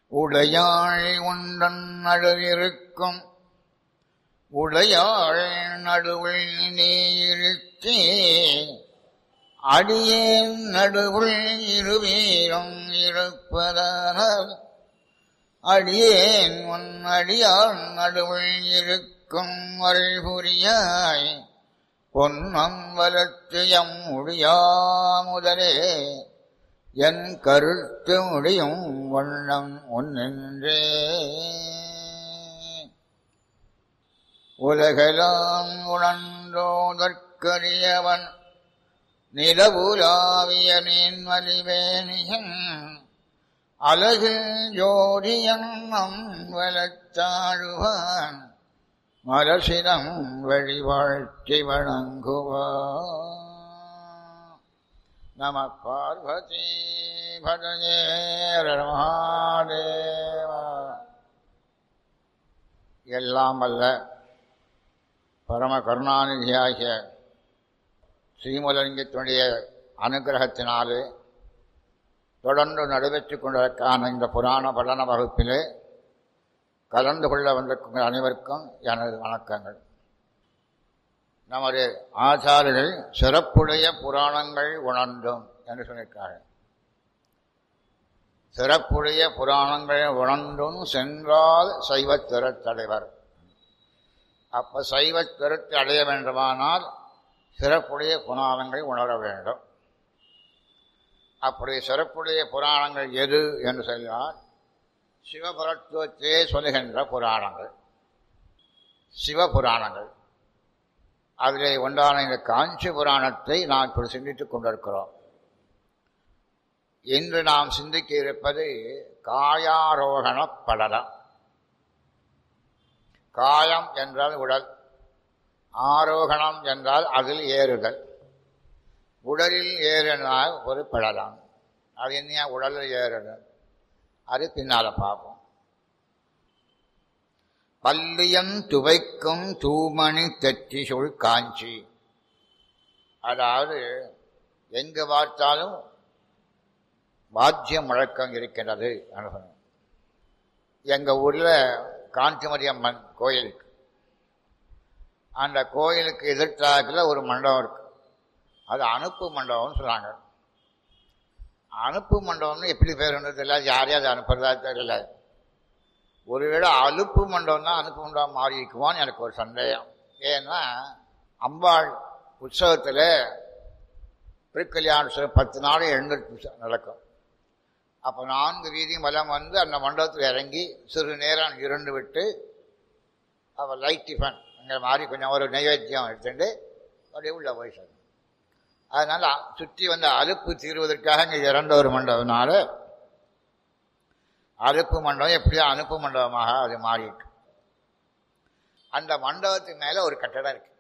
உடையாள் உண்டன் நடுவிருக்கும் உடையாள் நடுவில் நீருத்தே அடியேன் நடுவுள் இருவீரும் இருப்பதனால் அடியேன் உன் அடியான் நடுவுள் இருக்கும் அருள்புரியாய் பொன்னம் வளர்த்தியம் முடியா முதலே என் கருத்து முடியும் வண்ணம் ஒன்றே உலகலாம் உணர்ந்தோதற்கரியவன் நிலவுலாவிய நீன்மலிவேணியன் அழகில் ஜோதியன் நம் வளத்தாழுவான் மலசிடம் வழிவாழ்த்தி வணங்குவான் நம பார்வதி பதயே மகாதேவா எல்லாம் அல்ல பரம கருணாநிதியாகிய ஸ்ரீமுலலிங்கத்தினுடைய அனுகிரகத்தினாலே தொடர்ந்து நடைபெற்றுக் கொண்டிருக்கான இந்த புராண பலன வகுப்பிலே கலந்து கொள்ள வந்திருக்கும் அனைவருக்கும் எனது வணக்கங்கள் நமது ஆச்சாரியர்கள் சிறப்புடைய புராணங்கள் உணர்ந்தோம் என்று சொல்லியிருக்கார்கள் சிறப்புடைய புராணங்கள் உணர்ந்தும் சென்றால் சைவத் திறத்தடைவர் அப்ப சைவத் திறத்தை அடைய வேண்டுமானால் சிறப்புடைய புராணங்கள் உணர வேண்டும் அப்படி சிறப்புடைய புராணங்கள் எது என்று சொன்னால் சிவபுரத்துவத்தையே சொல்லுகின்ற புராணங்கள் சிவபுராணங்கள் அதிலே உண்டான இந்த காஞ்சி புராணத்தை நாம் இப்படி சிந்தித்துக் கொண்டிருக்கிறோம் இன்று நாம் சிந்திக்க இருப்பது காயாரோகண படலம் காயம் என்றால் உடல் ஆரோகணம் என்றால் அதில் ஏறுதல் உடலில் ஏறினால் ஒரு படலம் அது என்ன உடலில் ஏறுதல் அது பின்னால பார்ப்போம் பல்லியன் துவைக்கும் தூமணி தெற்றி சொல் காஞ்சி அதாவது எங்கு பார்த்தாலும் வாத்திய முழக்கம் இருக்கின்றது அனுபவம் எங்க ஊர்ல காஞ்சிமரி அம்மன் கோயில் இருக்கு அந்த கோயிலுக்கு எதிர்த்தாக்கில் ஒரு மண்டபம் இருக்கு அது அனுப்பு மண்டபம்னு சொல்றாங்க அனுப்பு மண்டபம்னு எப்படி பேர் தெரியல யாரையும் அதை அனுப்புறதா தெரியல ஒருவேளை அலுப்பு மண்டபம் தான் அனுப்பு மண்டபம் மாறி இருக்குமான்னு எனக்கு ஒரு சந்தேகம் ஏன்னா அம்பாள் உற்சவத்தில் திருக்கல்யாணம் பத்து நாள் எழுந்திருப்பு நடக்கும் அப்போ நான்கு வீதியும் வலம் வந்து அந்த மண்டபத்தில் இறங்கி சிறு நேரம் இரண்டு விட்டு அவள் லைட் டிஃபன் அங்கே மாதிரி கொஞ்சம் ஒரு நைவேத்தியம் எடுத்துட்டு அப்படியே உள்ள போய் சொல்லணும் அதனால சுற்றி வந்த அலுப்பு தீர்வதற்காக இங்கே இறந்த ஒரு மண்டபம்னால அலுப்பு மண்டபம் எப்படியோ அனுப்பு மண்டபமாக அது மாறிட்டு அந்த மண்டபத்துக்கு மேலே ஒரு கட்டடம் இருக்கு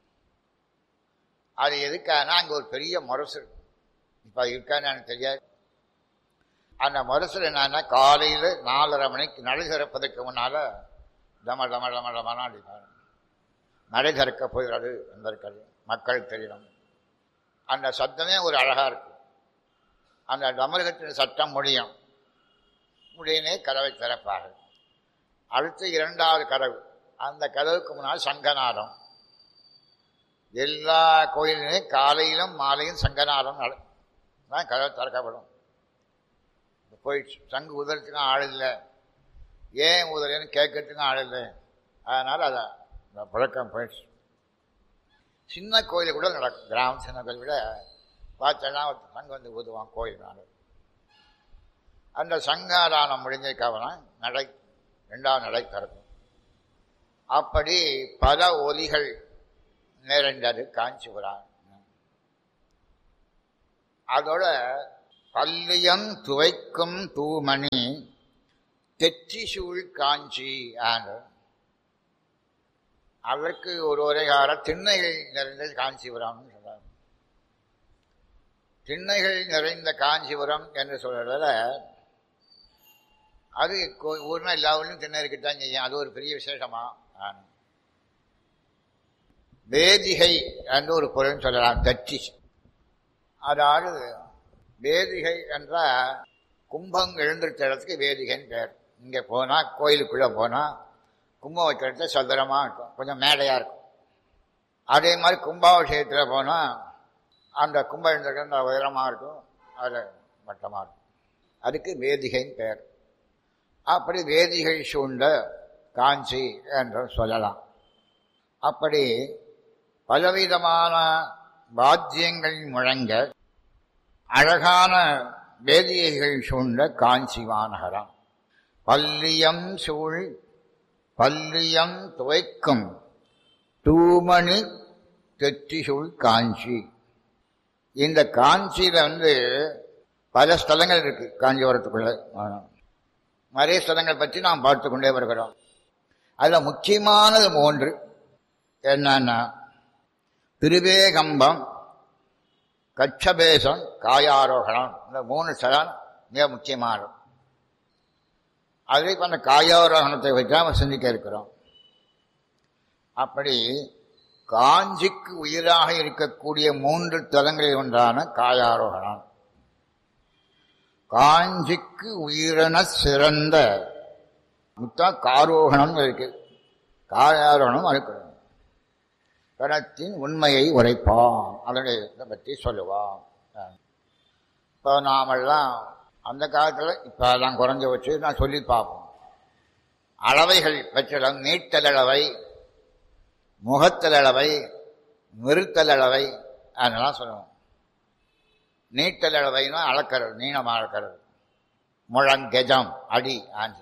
அது எதுக்கானா அங்கே ஒரு பெரிய முரசு இப்போ அது இருக்கான்னு எனக்கு தெரியாது அந்த முரசல் என்னன்னா காலையில் நாலரை மணிக்கு நடை திறப்பதற்கு முன்னால் டம டம டம டமனா அடிப்பாங்க நடை திறக்க போகிறது என்பதற்கு மக்கள் தெரியணும் அந்த சத்தமே ஒரு அழகா இருக்கு அந்த டமரகத்தின் சத்தம் முடியும் முடியினே கதவை திறப்பார்கள் அடுத்து இரண்டாவது கதவு அந்த கதவுக்கு முன்னால் சங்கநாதம் எல்லா கோயிலையும் காலையிலும் மாலையும் சங்கநாதம் தான் கதவு திறக்கப்படும் போயிடுச்சு சங்கு உதறதுக்கும் ஆள் இல்லை ஏன் உதறன்னு கேட்கறதுக்கும் ஆள் இல்லை அதனால் அதை இந்த பழக்கம் போயிடுச்சு சின்ன கோயில் கூட நடக்கும் கிராமம் சின்ன கோயில் விட பார்த்தோன்னா சங்கு வந்து ஊதுவான் கோயில் நாடு அந்த சங்காதானம் முடிஞ்சதுக்கப்புறம் நடை ரெண்டாவது நடை திறக்கும் அப்படி பல ஒலிகள் நிறைந்தது காஞ்சிபுரம் அதோட பல்லியன் துவைக்கும் தூமணி தெற்றி சூழ் காஞ்சி ஆண்டு அதற்கு ஒரு ஒரே கால திண்ணைகள் நிறைந்த காஞ்சிபுரம்னு சொல்றாங்க திண்ணைகள் நிறைந்த காஞ்சிபுரம் என்று சொல்றத அது ஊர்னா எல்லா ஊர்லையும் திண்ணை இருக்கத்தான் செய்யும் அது ஒரு பெரிய விசேஷமா வேதிகை என்று ஒரு பொருள் சொல்லலாம் தட்டி அதாவது வேதிகை என்ற கும்பம் எழுந்திருத்த இடத்துக்கு வேதிகைன்னு பேர் இங்கே போனால் கோயிலுக்குள்ளே போனால் கும்பம் வைக்கிற இடத்துல சதுரமாக இருக்கும் கொஞ்சம் மேடையாக இருக்கும் அதே மாதிரி கும்பாபிஷேகத்தில் போனால் அந்த கும்பம் அந்த உயரமாக இருக்கும் அது மட்டமாக இருக்கும் அதுக்கு வேதிகைன்னு பெயர் அப்படி வேதிகை சூழ்ந்த காஞ்சி என்று சொல்லலாம் அப்படி பலவிதமான வாத்தியங்கள் முழங்க அழகான வேதிகைகள் சூழ்ந்த காஞ்சி மாநகரம் பல்லியம் சூழ் பல்லியம் துவைக்கும் தூமணி தெற்றிசூழ் காஞ்சி இந்த காஞ்சியில வந்து பல ஸ்தலங்கள் இருக்கு காஞ்சிபுரத்துக்குள்ள நிறைய ஸ்தலங்கள் பற்றி நாம் பார்த்து கொண்டே வருகிறோம் அதில் முக்கியமானது மூன்று என்னன்னா திருவேகம்பம் கச்சபேசம் காயாரோகணம் இந்த மூணு ஸ்தலம் மிக முக்கியமானது அதை இப்போ அந்த காயாரோகணத்தை வச்சு நாம் சிந்திக்க இருக்கிறோம் அப்படி காஞ்சிக்கு உயிராக இருக்கக்கூடிய மூன்று தலங்களில் ஒன்றான காயாரோகணம் காஞ்சிக்கு உயிரென சிறந்த முத்தா காரோகணம் இருக்கு காயாரோகணம் இருக்கு கணத்தின் உண்மையை உரைப்பான் அதனுடைய இதை பற்றி சொல்லுவான் இப்போ நாமெல்லாம் அந்த காலத்தில் இப்போ அதெல்லாம் குறைஞ்ச வச்சு நான் சொல்லி பார்ப்போம் அளவைகள் பற்றிடம் நீட்டலளவை முகத்தலளவை நிறுத்தலளவை அதெல்லாம் சொல்லுவோம் நீட்டலளவைனா அளக்கிறது நீளமாக அளக்கிறது முழங்கெஜம் அடி ஆன்சர்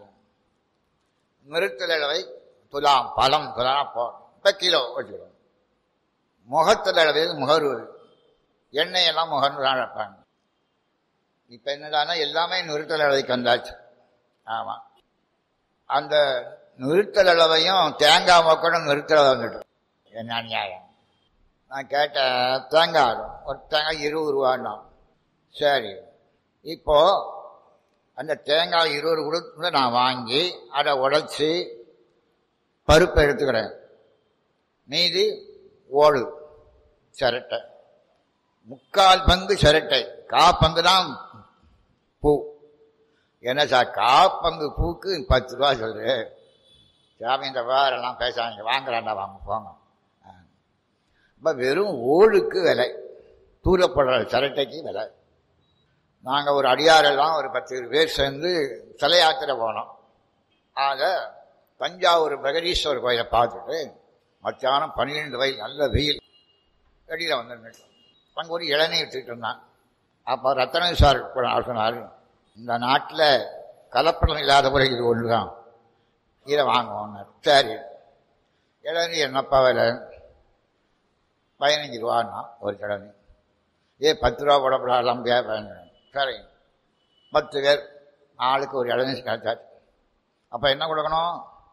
நிறுத்தலளவை துலாம் பழம் துலாம் போ இப்போ கிலோ வச்சுக்கிறோம் முகத்தலளவை முகர்வது எண்ணெயெல்லாம் முகர்ந்து தான் வைப்பாங்க இப்போ என்னடானா எல்லாமே நிறுத்தல் அளவைக்கு வந்தாச்சு ஆமாம் அந்த நிறுத்தல் அளவையும் தேங்காய் மக்களும் நிறுத்தல் அளவு வந்துட்டு என்ன அநியாயம் நான் கேட்டேன் தேங்காய் ஒரு தேங்காய் இருபது ரூபான்னா சரி இப்போ அந்த தேங்காய் இருபது கொடுத்து நான் வாங்கி அதை உடைச்சி பருப்பை எடுத்துக்கிறேன் மீதி ஓடு சிரட்டை முக்கால் பங்கு சிரட்டை கா பங்கு தான் பூ என்ன சார் கா பங்கு பூக்கு பத்து ரூபா சொல்று சாமி இந்த வேறெல்லாம் பேசாதீங்க வாங்குறாண்டா வாங்க போங்க இப்போ வெறும் ஓடுக்கு விலை தூரப்படுற சிரட்டைக்கு விலை நாங்கள் ஒரு அடியாரெல்லாம் ஒரு பத்து பேர் சேர்ந்து சிலை யாத்திரை போனோம் ஆக தஞ்சாவூர் பிரகதீஸ்வரர் கோயிலை பார்த்துட்டு மத்தியானம் பன்னிரெண்டு வயல் நல்ல வெயில் வெளியில் வந்து அங்கே ஒரு இளநீர் எடுத்துக்கிட்டு இருந்தான் அப்போ ரத்தன சார் சொன்னார் இந்த நாட்டில் கலப்படம் இல்லாத முறை இது ஒன்று தான் இதை வாங்குவோம் சரி இளநீர் என்னப்பா விலை பதினஞ்சு ரூபான்னா ஒரு கிழமை ஏ பத்து ரூபா போடப்படாதான் கேட்பேன் சரி பத்து பேர் ஆளுக்கு ஒரு இளநீர் கிடைச்சாச்சு அப்போ என்ன கொடுக்கணும்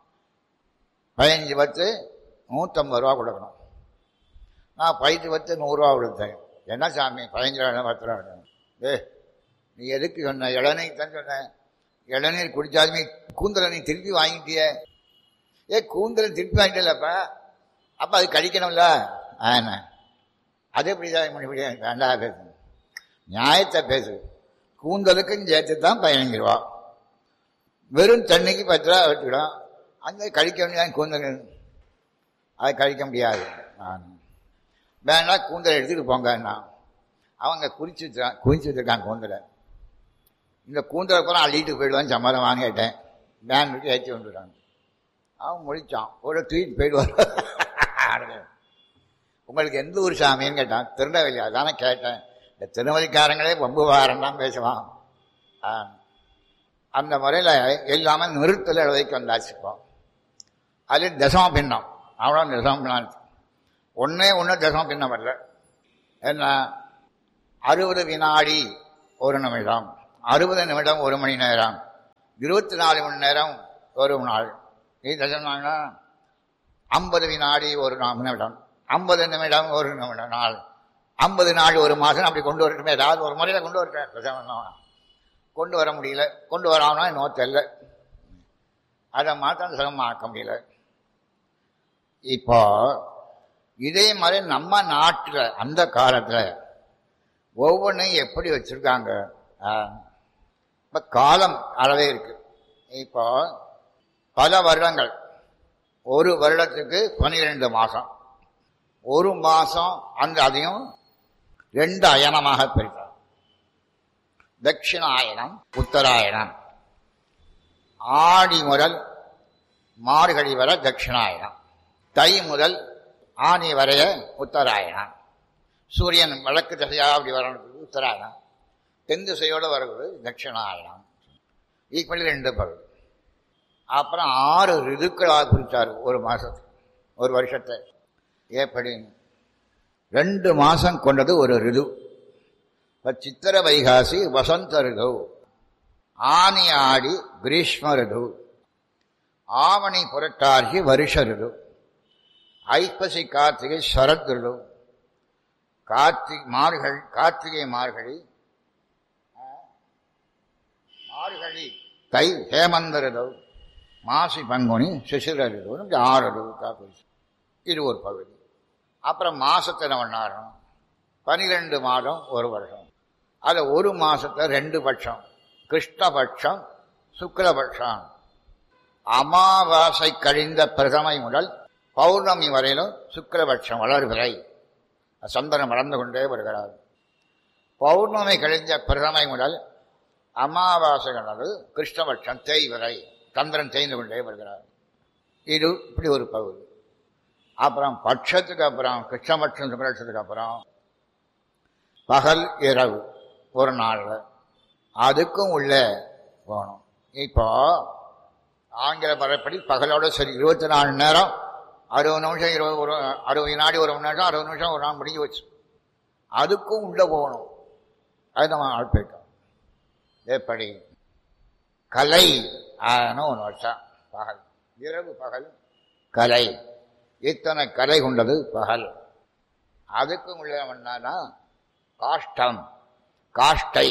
பதினஞ்சு பத்து நூற்றம்பது ரூபா கொடுக்கணும் நான் பதினஞ்சு பத்து நூறுரூவா கொடுத்தேன் என்ன சாமி பதினஞ்சு ரூபா பத்து ரூபா ஏ நீ எதுக்கு சொன்ன இளநீர் தான் சொன்னேன் இளநீர் குடிச்சாலுமே கூந்தலை நீ திருப்பி வாங்கிட்டிய ஏ கூந்தலை திருப்பி வாங்கிட்டலப்பா அப்போ அது கழிக்கணும்ல ஆனா அது எப்படி தான் இப்படி வேண்டாம் பேசு நியாயத்தை பேசு கூந்தலுக்கும் சேர்த்து தான் பதினஞ்சு ரூபா வெறும் தண்ணிக்கு பத்து ரூபா வெட்டுக்கிடும் அங்கே கழிக்க முடியாது கூந்தல் அதை கழிக்க முடியாது நான் வேணா கூந்தலை எடுத்துகிட்டு போங்கன்னா அவங்க குறிச்சு வச்சுருக்கான் குறிச்சு வச்சுருக்கான் கூந்தலை இந்த கூந்தலை கூட அள்ளிட்டு போயிடுவான்னு சம்மதம் வாங்கிட்டேன் வேன் விட்டு ஏற்றி வந்துடுறாங்க அவன் முடித்தான் ஒரு தூக்கிட்டு போயிடுவார் உங்களுக்கு எந்த ஊர் சாமின்னு கேட்டான் திருநெல்வேலி அதானே கேட்டேன் இந்த திருநெல்வேலிக்காரங்களே ரொம்ப வாரம் தான் பேசுவான் அந்த முறையில் எல்லாமே நிறுத்தல் அளவைக்கு வந்தாச்சுப்போம் அது தசம பின்னம் அவ்வளோ தசம பின்னம் ஒன்றே ஒன்று தசம பின்னம் வரல என்ன அறுபது வினாடி ஒரு நிமிடம் அறுபது நிமிடம் ஒரு மணி நேரம் இருபத்தி நாலு மணி நேரம் ஒரு நாள் இது தசம்னா ஐம்பது வினாடி ஒரு நிமிடம் ஐம்பது நிமிடம் ஒரு நிமிடம் நாள் ஐம்பது நாள் ஒரு மாதம் அப்படி கொண்டு வரட்டுமே ஏதாவது ஒரு முறையில் கொண்டு வரட்டேன் கொண்டு வர முடியல கொண்டு வராமனா இன்னும் தெரியல அதை மாற்றம் சிரமமாக்க முடியல இப்போ இதே மாதிரி நம்ம நாட்டில் அந்த காலத்தில் ஒவ்வொன்றையும் எப்படி வச்சுருக்காங்க இப்போ காலம் அளவே இருக்கு இப்போ பல வருடங்கள் ஒரு வருடத்துக்கு பனிரெண்டு மாசம் ஒரு மாசம் அந்த அதையும் ரெண்டு அயனமாக பிரித்தார் தட்சிணாயனம் உத்தராயணம் ஆடி முதல் மார்கழி வரை தட்சிணாயனம் தை முதல் ஆனி வரைய உத்தராயணம் சூரியன் வழக்கு திசையாக அப்படி வரணும் உத்தராயணம் தென் திசையோடு வருவது தட்சிணாயனம் இப்படி ரெண்டு பகுதி அப்புறம் ஆறு ரிதுக்களாக பிரித்தார் ஒரு மாசத்துக்கு ஒரு வருஷத்தை எப்படி ரெண்டு மாசம் கொண்டது ஒரு ரிது இப்ப சித்திர வைகாசி வசந்த ரிது ஆனி ஆடி கிரீஷ்ம ரிது ஆவணி புரட்டார்கி வருஷ ரிது ஐப்பசி கார்த்திகை சரத் ரிது கார்த்திக் மார்கழி கார்த்திகை மார்கழி மார்கழி தை ஹேமந்த ரிது மாசி பங்குனி சிசிர ரிது இப்படி ஆறு ரிதுக்கா போயிடுச்சு இது ஒரு பகுதி அப்புறம் மாசத்தை என்ன பண்ணாரணும் பனிரெண்டு மாதம் ஒரு வருஷம் அது ஒரு மாசத்துல ரெண்டு பட்சம் கிருஷ்ணபட்சம் சுக்லபட்சம் அமாவாசை கழிந்த பிரதமை முதல் பௌர்ணமி வரையிலும் சுக்லபட்சம் வளர்விரை சந்தனம் வளர்ந்து கொண்டே வருகிறார் பௌர்ணமி கழிந்த பிரதமை முதல் அமாவாசை கண்டது கிருஷ்ணபட்சம் தேய்வரை சந்திரன் தேய்ந்து கொண்டே வருகிறார் இது இப்படி ஒரு பகுதி அப்புறம் பட்சத்துக்கு அப்புறம் கிருஷ்ணபட்சம் சுக்லபட்சத்துக்கு அப்புறம் பகல் இரவு ஒரு நாளில் அதுக்கும் உள்ள போகணும் இப்போ ஆங்கில பரப்படி பகலோட சரி இருபத்தி நாலு நேரம் அறுபது நிமிஷம் இருபது ஒரு அறுபது வினாடி ஒரு மணி நேரம் அறுபது நிமிஷம் ஒரு நாள் முடிஞ்சு வச்சு அதுக்கும் உள்ள போகணும் அது நம்ம ஆழ்பேட்டோம் எப்படி கலை ஆன ஒன்று வருஷம் பகல் இரவு பகல் கலை இத்தனை கலை கொண்டது பகல் அதுக்கும் உள்ள என்னன்னா காஷ்டம் காஷ்டை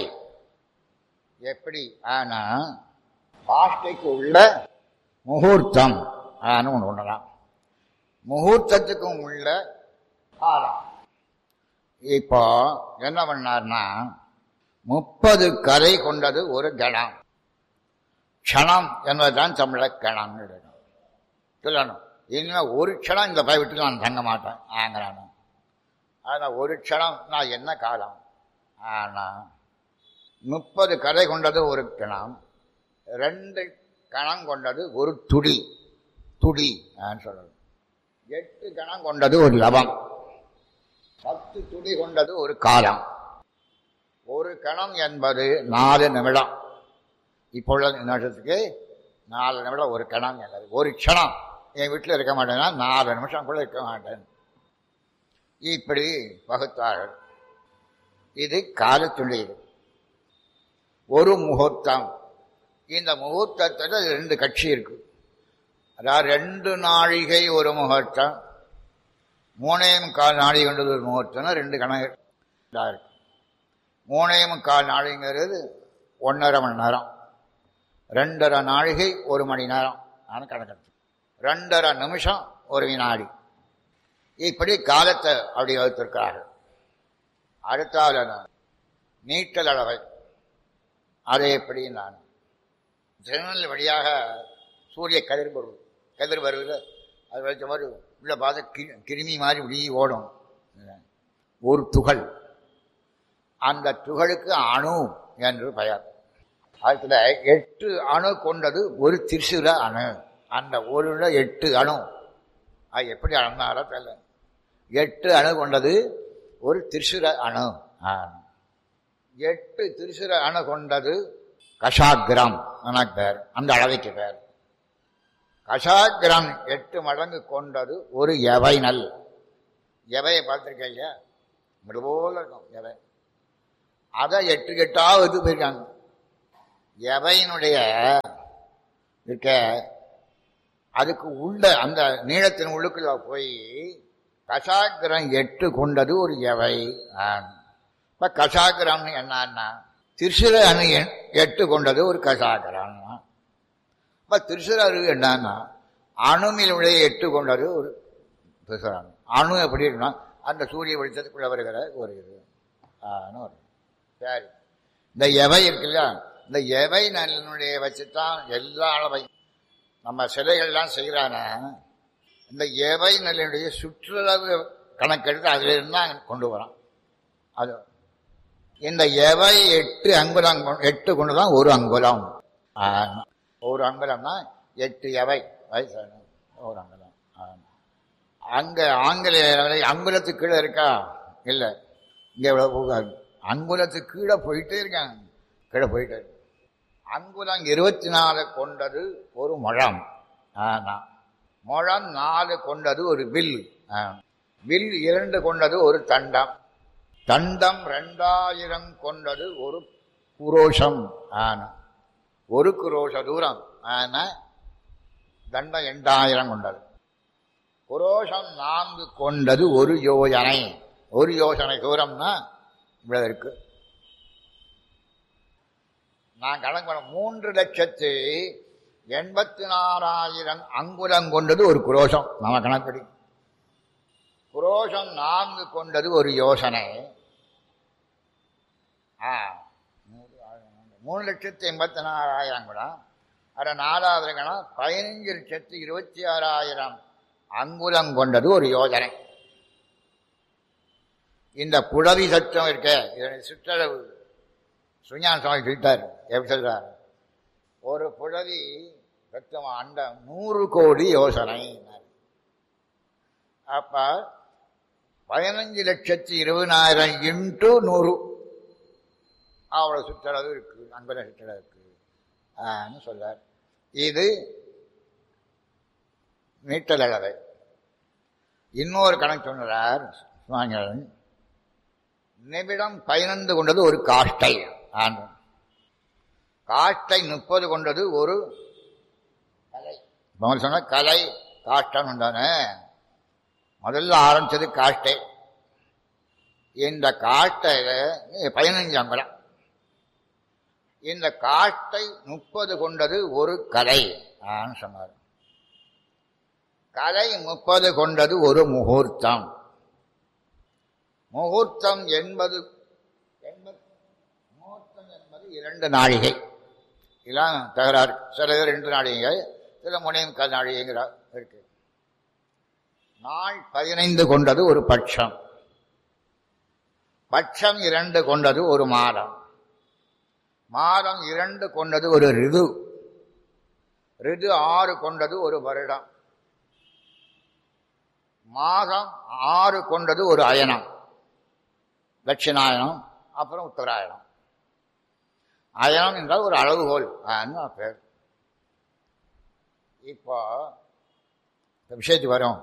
எப்படி ஆனா காஷ்டைக்கு உள்ள முகூர்த்தம் ஆனு ஒன்று ஒண்ணுதான் முகூர்த்தத்துக்கும் உள்ள காலம் இப்போ என்ன பண்ணார்னா முப்பது கரை கொண்டது ஒரு கணம் க்ஷணம் என்பதுதான் தமிழ கணம் சொல்லணும் இனிமே ஒரு க்ஷணம் இந்த பய விட்டு நான் தங்க மாட்டேன் ஆங்கிறானு ஆனால் ஒரு க்ஷணம் நான் என்ன காலம் ஆனால் முப்பது கரை கொண்டது ஒரு கணம் ரெண்டு கணம் கொண்டது ஒரு துடி துடி சொல்றது எட்டு கணம் கொண்டது ஒரு லவம் பத்து துடி கொண்டது ஒரு காலம் ஒரு கணம் என்பது நாலு நிமிடம் இப்பொழுது நிமிஷத்துக்கு நாலு நிமிடம் ஒரு கணம் என்பது ஒரு க்ஷணம் என் வீட்டில் இருக்க மாட்டேன்னா நாலு நிமிஷம் கூட இருக்க மாட்டேன் இப்படி பகுத்தார்கள் இது காலத்துடையது ஒரு முகூர்த்தம் இந்த முகூர்த்தத்தில் ரெண்டு கட்சி இருக்கு அதாவது ரெண்டு நாழிகை ஒரு முகூர்த்தம் மூணே முக்கால் நாழிகை கொண்டது ஒரு முகூர்த்தம்னா ரெண்டு கணக்கு இருக்கு மூணே முக்கால் நாழிங்கிறது ஒன்றரை மணி நேரம் ரெண்டரை நாழிகை ஒரு மணி நேரம் நான் கணக்கு ரெண்டரை நிமிஷம் ஒரு வினாடி இப்படி காலத்தை அப்படி வகுத்திருக்கிறார்கள் அடுத்தாவது நீட்டல் அளவை அதை எப்படி நான் ஜன்னல் வழியாக சூரிய கதிர் வருவது கதிர் வருவது அது வச்ச மாதிரி உள்ள பார்த்து கி- கிருமி மாதிரி இப்படி ஓடும் ஒரு துகள் அந்த துகளுக்கு அணு என்று பெயர் அதுல எட்டு அணு கொண்டது ஒரு திரிசுர அணு அந்த ஒரு எட்டு அணு அது எப்படி அளந்தாரோ தெரியல எட்டு அணு கொண்டது ஒரு திரிசுர அணு ஆ. எட்டு திரிசுர அணு கொண்டது கஷாகிரம் எனக்கு பேர் அந்த அளவைக்கு பேர் கஷாகிரம் எட்டு மடங்கு கொண்டது ஒரு எவை நல் எவையை பார்த்துருக்கேன் இல்லையா இப்படி போல இருக்கும் எவை அதை எட்டு எட்டாவது போயிருக்காங்க எவையினுடைய இருக்க அதுக்கு உள்ள அந்த நீளத்தின் உள்ளுக்குள்ள போய் கஷாகிரம் எட்டு கொண்டது ஒரு எவை ஆம். இப்ப கஷாகிரம்னு என்னன்னா திருசுர அணு எண்- எட்டு கொண்டது ஒரு கஷாகிரம் இப்ப திருசுர அணு என்னன்னா அணுமிலுடைய எட்டு கொண்டது ஒரு திருசுர அணு அணு எப்படி இருக்குன்னா அந்த சூரிய வெளிச்சத்துக்குள்ள வருகிற ஒரு இது ஆன்னு வரும். சரி இந்த எவை இருக்கு இல்லையா இந்த எவை நல்லனுடைய வச்சுதான் எல்லா அளவை நம்ம சிலைகள்லாம் செய்கிறான இந்த எவை நல்லனுடைய சுற்றளவு கணக்கெடுத்து அதுல இருந்தா கொண்டு வரான் அது இந்த எவை எட்டு அங்குலம் கொ- எட்டு கொண்டு தான் ஒரு அங்குலம் ஆமா. ஒரு அங்குலம்னா எட்டு எவை வயசு ஒரு அங்குலம் ஆமா. அங்க ஆங்கிலேய அங்குலத்துக்கு கீழே இருக்கா இல்ல இங்க எவ்வளவு போகாது அங்குலத்துக்கு கீழே போயிட்டே இருக்காங்க கீழே போயிட்டே இருக்கு. அங்குலம் இருபத்தி நாலு கொண்டது ஒரு முழம் ஆமா முழம் நாலு கொண்டது ஒரு வில் ஆமா. வில் இரண்டு கொண்டது ஒரு தண்டம் தண்டம் ரெண்டாயிரம் கொண்டது ஒரு குரோஷம் ஆனா ஒரு குரோஷ தூரம் ஆனா தண்டம் ரெண்டாயிரம் கொண்டது குரோஷம் நான்கு கொண்டது ஒரு யோஜனை ஒரு யோசனை தூரம்னா இவ்வளவு இருக்கு நான் கணக்கு பண்ண மூன்று லட்சத்து எண்பத்தி நாலாயிரம் அங்குலம் கொண்டது ஒரு குரோஷம் நம்ம கணக்குப்படி குரோஷம் நான்கு கொண்டது ஒரு யோசனை ஆ, நூறு, ஆயிரம், மூணு லட்சத்து எண்பத்தி நாலாயிரம் கூட அட நாலாவது கணம் பதினஞ்சு லட்சத்து இருபத்தி ஆறாயிரம் அங்குலம் கொண்டது ஒரு யோஜனை இந்த புடவி சத்தம் இருக்க இதனை சுற்றளவு சுஞான சுவாமி சொல்லிட்டார் எப்படி சொல்றார் ஒரு புடவி சத்தம் அண்ட நூறு கோடி யோசனை அப்ப பதினஞ்சு லட்சத்தி இருபதாயிரம் இன்ட்டு நூறு அவ்வளவு சுற்றளவு இருக்கு அங்குல சுற்றளவு இருக்கு ஆன்னு சொல்றார் இது மீட்டல் அளவை இன்னொரு கணக்கு சொன்னார் சுவாமிகள் நிமிடம் பதினொன்று கொண்டது ஒரு காஷ்டை ஆண்டு காஷ்டை முப்பது கொண்டது ஒரு கலை இப்போ சொன்ன கலை காஷ்டம் உண்டானே முதல்ல ஆரம்பிச்சது காஷ்டை இந்த காஷ்டையில பதினஞ்சு அங்குலம் இந்த காஷ்டை முப்பது கொண்டது ஒரு கலை ஆன்னு சொன்னார் கலை முப்பது கொண்டது ஒரு முகூர்த்தம் முகூர்த்தம் என்பது என்பது முகூர்த்தம் என்பது இரண்டு நாழிகை இதெல்லாம் தகராறு சில பேர் ரெண்டு நாழிகை சில முனையும் கால் நாழிகைங்கிற இருக்கு நாள் பதினைந்து கொண்டது ஒரு பட்சம் பட்சம் இரண்டு கொண்டது ஒரு மாதம் மாதம் இரண்டு கொண்டது ஒரு ரிது ரிது ஆறு கொண்டது ஒரு வருடம் மாதம் ஆறு கொண்டது ஒரு அயனம் தட்சிணாயனம் அப்புறம் உத்தராயணம் அயனம் என்றால் ஒரு அளவுகோல் ஆன்னு பேர் இப்போ இந்த விஷயத்துக்கு வரும்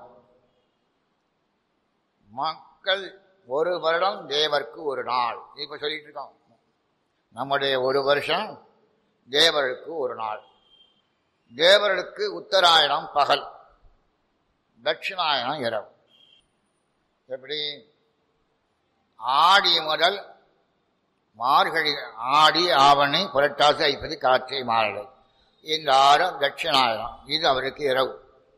மக்கள் ஒரு வருடம் தேவருக்கு ஒரு நாள் இப்ப சொல்லிட்டு இருக்கோம் நம்முடைய ஒரு வருஷம் தேவருக்கு ஒரு நாள் தேவர்களுக்கு உத்தராயணம் பகல் தட்சிணாயனம் இரவு எப்படி ஆடி முதல் மார்கழி ஆடி ஆவணி புரட்டாசி ஐப்பது கார்த்திகை மாரடை இந்த ஆறும் தட்சிணாயனம் இது அவருக்கு இரவு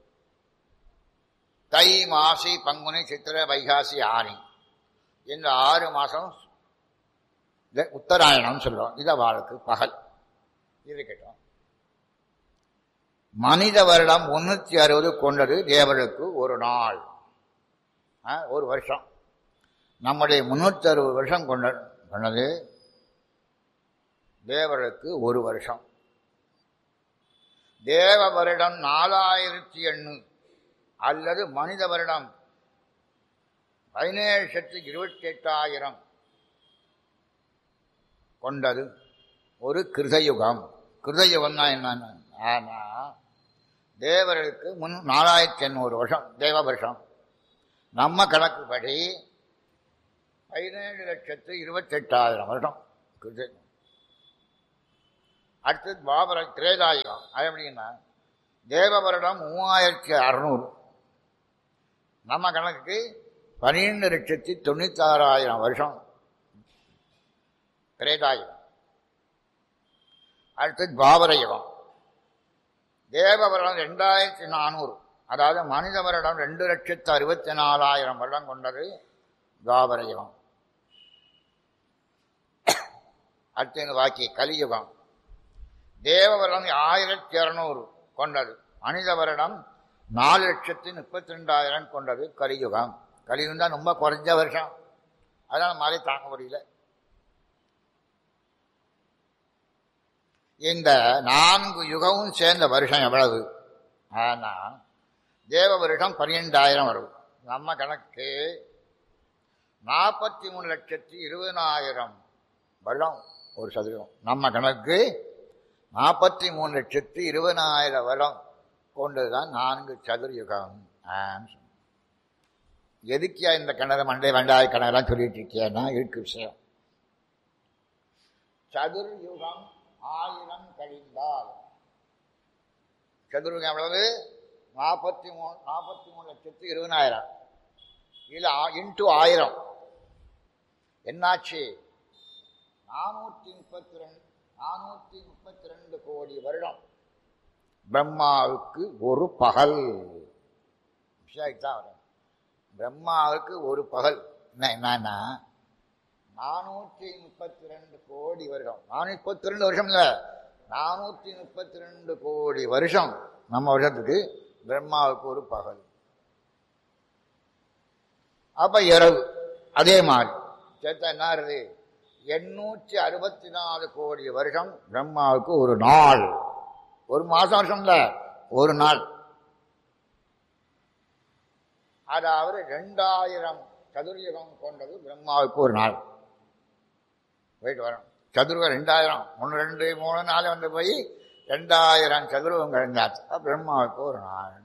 தை மாசி பங்குனி சித்திரை வைகாசி ஆனி இந்த ஆறு மாசம் த- உத்தராயணம் சொல்றோம் இது அவளுக்கு பகல் இருக்கட்டும் மனித வருடம் முன்னூத்தி அறுபது கொண்டது தேவர்களுக்கு ஒரு நாள் ஆ, ஒரு வருஷம் நம்முடைய முன்னூத்தி அறுபது வருஷம் கொண்ட கொண்டது தேவர்களுக்கு ஒரு வருஷம் தேவ வருடம் நாலாயிரத்தி எண்ணூறு அல்லது மனித வருடம் பதினேழு லட்சத்து இருபத்தி எட்டாயிரம் கொண்டது ஒரு கிருதயுகம் கிருதயுகம்னா என்னன்னு ஆனா தேவர்களுக்கு முன் நாலாயிரத்தி எண்ணூறு வருஷம் தேவ வருஷம் நம்ம கணக்குப்படி பதினேழு லட்சத்து இருபத்தெட்டாயிரம் வருடம் கிருத அடுத்தது பாபர திரேதாயுகம் அது எப்படின்னா தேவ வருடம் மூவாயிரத்தி அறுநூறு நம்ம கணக்குக்கு பன்னிரெண்டு லட்சத்தி தொண்ணூத்தாறாயிரம் வருஷம் திரேதாயுகம் அடுத்தது பாபர யுகம் தேவ வருடம் ரெண்டாயிரத்தி நானூறு அதாவது மனித வருடம் ரெண்டு லட்சத்து அறுபத்தி நாலாயிரம் வருடம் கொண்டது துவாபர யுகம் அடுத்தது பாக்கி கலியுகம் தேவ வருடம் ஆயிரத்தி இருநூறு கொண்டது மனித வருடம் நாலு லட்சத்தி முப்பத்தி ரெண்டாயிரம் கொண்டது கலியுகம் கலியுகம் தான் ரொம்ப குறைஞ்ச வருஷம் அதனால மழை தாங்க முடியல இந்த நான்கு யுகமும் சேர்ந்த வருஷம் எவ்வளவு ஆனா தேவ வருஷம் பன்னிரெண்டாயிரம் வரும் நம்ம கணக்கு நாற்பத்தி மூணு லட்சத்தி இருபதாயிரம் வருடம் ஒரு சதுரம் நம்ம கணக்கு நாற்பத்தி மூணு லட்சத்தி இருபதாயிரம் வருடம் கொண்டதுதான் நான்கு சதுர்யுகம் ஆன்னு சொன்னேன். எதுக்கியா இந்த கிணறு மண்டை வெண்டாய கிணறுலாம் சொல்லிட்டு இருக்கியன்னா இருக்கு விஷயம் சதுர்யுகம் ஆயிரம் கழிந்தால் சதுர்யுகம் எவ்வளவு நாற்பத்தி மூணு நாற்பத்தி மூணு லட்சத்து இருபதாயிரம் இல்லை இன்ட்டு ஆயிரம் என்னாச்சு நானூற்றி முப்பத்தி ரெண்டு நானூற்றி முப்பத்தி ரெண்டு கோடி வருடம் பிரம்மாவுக்கு ஒரு பகல் விஷயம் தான் வரும் பிரம்மாவுக்கு ஒரு பகல் என்ன என்னன்னா நானூற்றி முப்பத்தி ரெண்டு கோடி வருடம் நானூற்றி முப்பத்தி ரெண்டு வருஷம் இல்லை நானூற்றி முப்பத்தி ரெண்டு கோடி வருஷம் நம்ம வருஷத்துக்கு பிரம்மாவுக்கு ஒரு பகல் அப்ப இரவு அதே மாதிரி சேர்த்தா என்ன ஆறுது எண்ணூற்றி அறுபத்தி நாலு கோடி வருஷம் பிரம்மாவுக்கு ஒரு நாள் ஒரு மாசம் வருஷம் இல்ல ஒரு நாள் அதாவது ரெண்டாயிரம் சதுர்யுகம் கொண்டது பிரம்மாவுக்கு ஒரு நாள் போயிட்டு வரோம் சதுர்கம் ரெண்டாயிரம் மூணு ரெண்டு மூணு நாள் வந்து போய் ரெண்டாயிரம் சதுர்கம் கழிஞ்சாச்சு அப்ப பிரம்மாவுக்கு ஒரு நாள்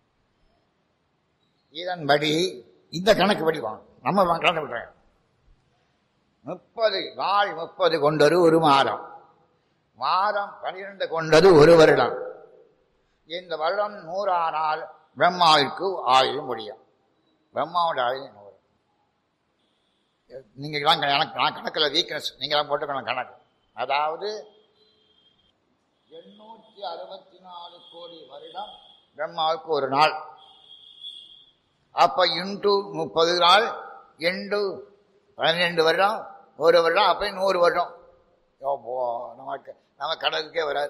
இதன்படி இந்த கணக்கு படி வாங்க நம்ம கணக்கு விட்டுறேன் முப்பது நாள் முப்பது கொண்டது ஒரு மாதம் மாதம் பனிரெண்டு கொண்டது ஒரு வருடம் இந்த வருடம் நூறானால் பிரம்மாவிற்கு ஆயுள் முடியும் பிரம்மாவோட ஆயுள் நூறு நீங்களாம் கணக்கு நான் கணக்கில் வீக்னஸ் நீங்களாம் போட்டுக்கணும் கணக்கு அதாவது எண்ணூற்றி அறுபத்தி நாலு கோடி வருடம் பிரம்மாவுக்கு ஒரு நாள் அப்ப இன்டு முப்பது நாள் இன்டு பன்னிரெண்டு வருடம் ஒரு வருடம் அப்ப நூறு வருடம் போ நமக்கு நம்ம கணக்குக்கே வராது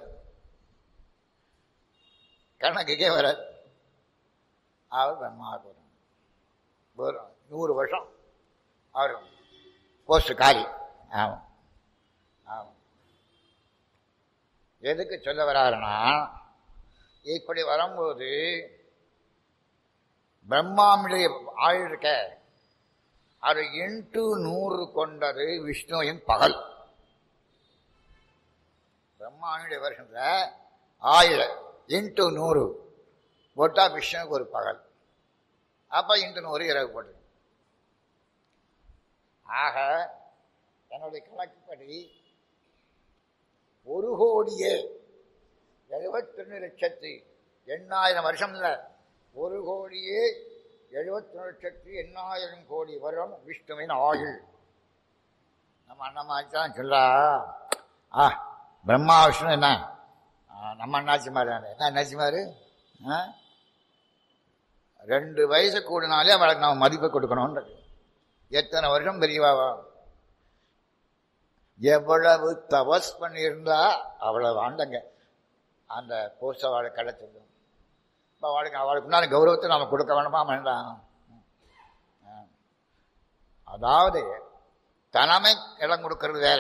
கணக்குக்கே வராது அவர் பிரம்மாவுக்கு ஒரு ஒரு நூறு வருஷம் அவர் போஸ்ட் காலி ஆமாம் ஆமாம் எதுக்கு சொல்ல வராருன்னா இப்படி வரும்போது பிரம்மாவுடைய ஆயுள் இருக்க அது இன்ட்டு நூறு கொண்டது விஷ்ணுவின் பகல் பிரம்மாவுடைய வருஷத்துல ஆயுள் இன்ட்டு நூறு போட்டா விஷ்ணுவுக்கு ஒரு பகல் அப்ப இன்ட்டு நூறு இரவு போட்டு ஆக என்னுடைய கணக்குப்படி ஒரு கோடியே எழுபத்தி ரெண்டு லட்சத்தி எண்ணாயிரம் வருஷம் இல்லை ஒரு கோடியே எழுபத்தி லட்சத்தி எண்ணாயிரம் கோடி வருடம் விஷ்ணுவின் ஆயுள் நம்ம அண்ணமாச்சான் சொல்லா ஆ பிரம்மா விஷ்ணு என்ன ஆ, நம்ம அண்ணாச்சிமாரு என்ன அண்ணாச்சிமாரு ஆ? ரெண்டு வயசு கூடினாலே அவளுக்கு நம்ம மதிப்பு கொடுக்கணும்ன்றது எத்தனை வருஷம் பெரியவாவா எவ்வளவு தபஸ் பண்ணியிருந்தா அவ்வளவு ஆண்டங்க அந்த போஸ்ட் அவளுக்கு கிடைச்சது இப்போ அவளுக்கு அவளுக்கு உண்டான கௌரவத்தை நம்ம கொடுக்க வேணுமா வேண்டாம் அதாவது தலைமை இடம் கொடுக்கறது வேற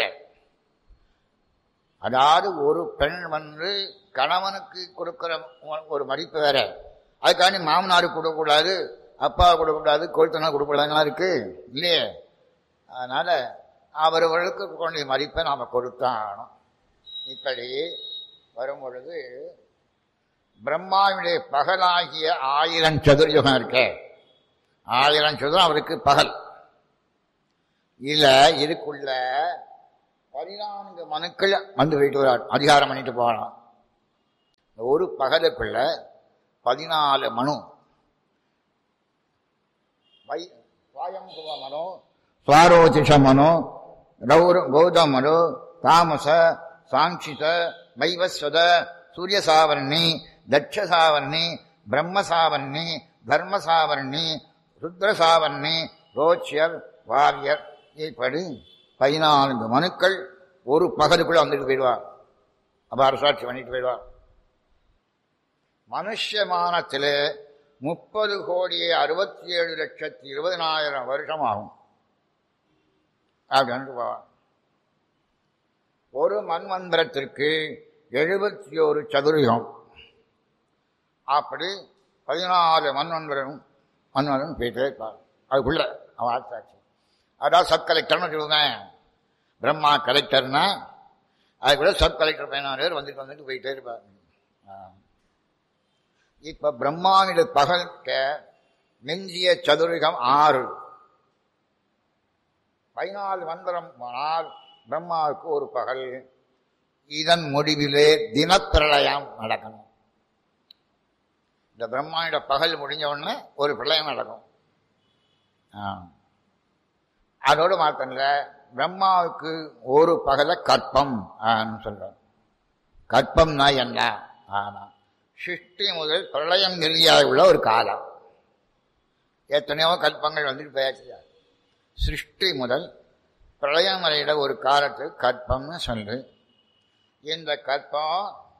அதாவது ஒரு பெண் வந்து கணவனுக்கு கொடுக்கிற ஒரு மதிப்பு வேற அதுக்காண்டி மாமனாருக்கு கொடுக்கக்கூடாது அப்பா கொடுக்கக்கூடாது கொழுத்தனா கொடுக்கக்கூடாதுலாம் இருக்கு இல்லையே அதனால அவர்களுக்கு கொண்ட மதிப்பை நாம் கொடுத்தாகணும் இப்படி வரும் பொழுது பிரம்மாவுடைய பகலாகிய ஆயிரம் சதுர்யுகம் இருக்க ஆயிரம் சதுரம் அவருக்கு பகல் இல்ல இதுக்குள்ள பதினான்கு மனுக்கள் வந்து போயிட்டு வர அதிகாரம் பண்ணிட்டு போகலாம் இந்த ஒரு பகலுக்குள்ள பதினாலு மனு வை சுவாயம்புவ மனு சுவாரோதிஷ மனு கௌர கௌதம மனு தாமச சாங்கித வைவஸ்வத சூரிய சாவரணி தட்ச சாவரணி பிரம்ம சாவரணி தர்ம சாவரணி ருத்ர சாவரணி ரோச்சியர் வாரியர் இப்படி பதினான்கு மனுக்கள் ஒரு பகலுக்குள்ள வந்துட்டு போயிடுவார் அப்ப அரசாட்சி பண்ணிட்டு போயிடுவார் மனுஷமானத்திலே முப்பது கோடியே அறுபத்தி ஏழு லட்சத்தி இருபதனாயிரம் வருஷம் ஆகும் அப்படின்னு போவார் ஒரு மண்மந்திரத்திற்கு எழுபத்தி ஒரு சதுரகம் அப்படி பதினாலு மண்மந்திரம் மண்மந்திரம் போயிட்டே இருப்பார் அதுக்குள்ள அவன் ஆத்தாச்சு அதான் சப் கலெக்டர்னு சொல்லுவேன் பிரம்மா கலெக்டர்னா அதுக்குள்ள சப் கலெக்டர் பதினாலு பேர் வந்துட்டு வந்துட்டு போயிட்டே இருப்பார் இப்ப பிரம்மாவிட பகலுக்க மிஞ்சிய சதுரகம் ஆறு பதினாலு மந்திரம் போனால் பிரம்மாவுக்கு ஒரு பகல் இதன் முடிவிலே தினப்பிரளயம் நடக்கணும் இந்த பிரம்மாவோட பகல் முடிஞ்ச உடனே ஒரு பிரளயம் நடக்கும் அதோடு மாத்தல பிரம்மாவுக்கு ஒரு பகல கற்பம் சொல்றோம் கற்பம்னா என்ன ஆனா சிருஷ்டி முதல் பிரளயம் நெறியாக உள்ள ஒரு காலம் எத்தனையோ கல்பங்கள் வந்துட்டு போயாச்சு சிருஷ்டி முதல் பிரளயம் வரையிட ஒரு காலத்துக்கு கற்பம்னு சொல்லு இந்த கற்பம்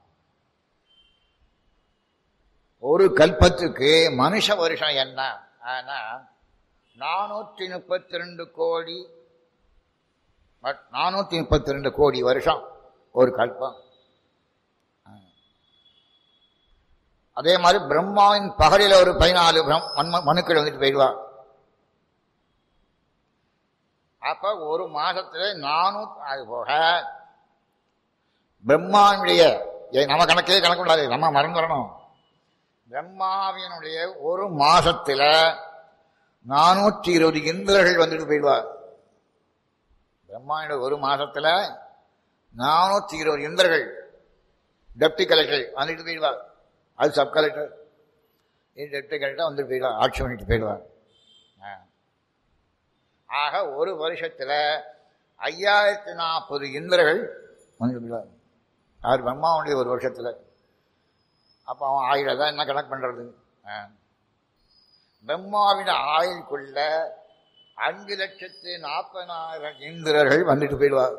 ஒரு கல்பத்துக்கு மனுஷ வருஷம் என்ன ஆனா நானூற்றி முப்பத்தி ரெண்டு கோடி நானூற்றி முப்பத்தி ரெண்டு கோடி வருஷம் ஒரு கல்பம் அதே மாதிரி பிரம்மாவின் பகலில் ஒரு பதினாலு மனுக்கள் வந்துட்டு போயிடுவா அப்ப ஒரு மாசத்துல நானூத்தி அது போக பிரம்மாவினுடைய நம்ம கணக்கே கணக்கு கூடாது நம்ம மறந்துடணும் பிரம்மாவினுடைய ஒரு மாசத்துல நானூற்றி இருபது இந்திரர்கள் வந்துட்டு போயிடுவார் பிரம்மாவினுடைய ஒரு மாசத்துல நானூற்றி இருபது இந்திரர்கள் டெப்டி கலெக்டர் வந்துட்டு போயிடுவார் அது சப் கலெக்டர் இது டெப்டி கலெக்டர் வந்துட்டு போயிடுவார் ஆட்சி பண்ணிட்டு போயிடுவார் ஆக ஒரு வருஷத்துல ஐயாயிரத்தி நாற்பது இந்திரர்கள் வந்துட்டு போயிடுவார் யார் பிரம்மாவுடைய ஒரு வருஷத்துல அப்போ அவன் ஆயுள தான் என்ன கணக்கு பண்றது பிரம்மாவின் ஆயுளுக்குள்ள அஞ்சு லட்சத்து நாற்பதாயிரம் இந்திரர்கள் வந்துட்டு போயிடுவார்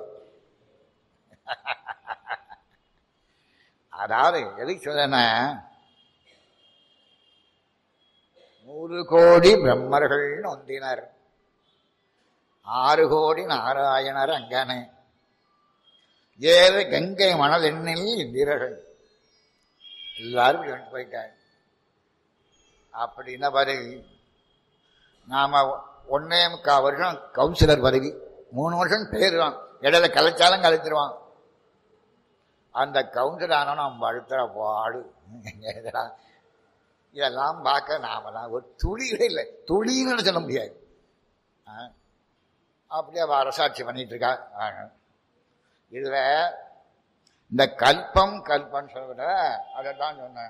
அதாவது எதுக்கு சொல்றேன்னா நூறு கோடி பிரம்மர்கள் நொந்தினர் ஆறு கோடி நாராயணர் அங்கனே ஏழு கங்கை மணலெண்ணில் இந்திரர்கள் எல்லாரும் இப்படி வந்துட்டு போயிட்டாங்க அப்படின்னா பதவி நாம ஒன்னே முக்கால் வருஷம் கவுன்சிலர் பதவி மூணு வருஷம் பேருவான் இடையில கலைச்சாலும் கலைச்சிருவான் அந்த கவுன்சிலர் ஆனவன் நம்ம அழுத்துற பாடு இதெல்லாம் பார்க்க நாமெல்லாம் ஒரு துளிகளே இல்லை துளின்னு சொல்ல முடியாது அப்படியே அவ அரசாட்சி பண்ணிட்டு இருக்கா இதுல இந்த கல்பம் கல்பம் சொல்ற அதை தான் சொன்னேன்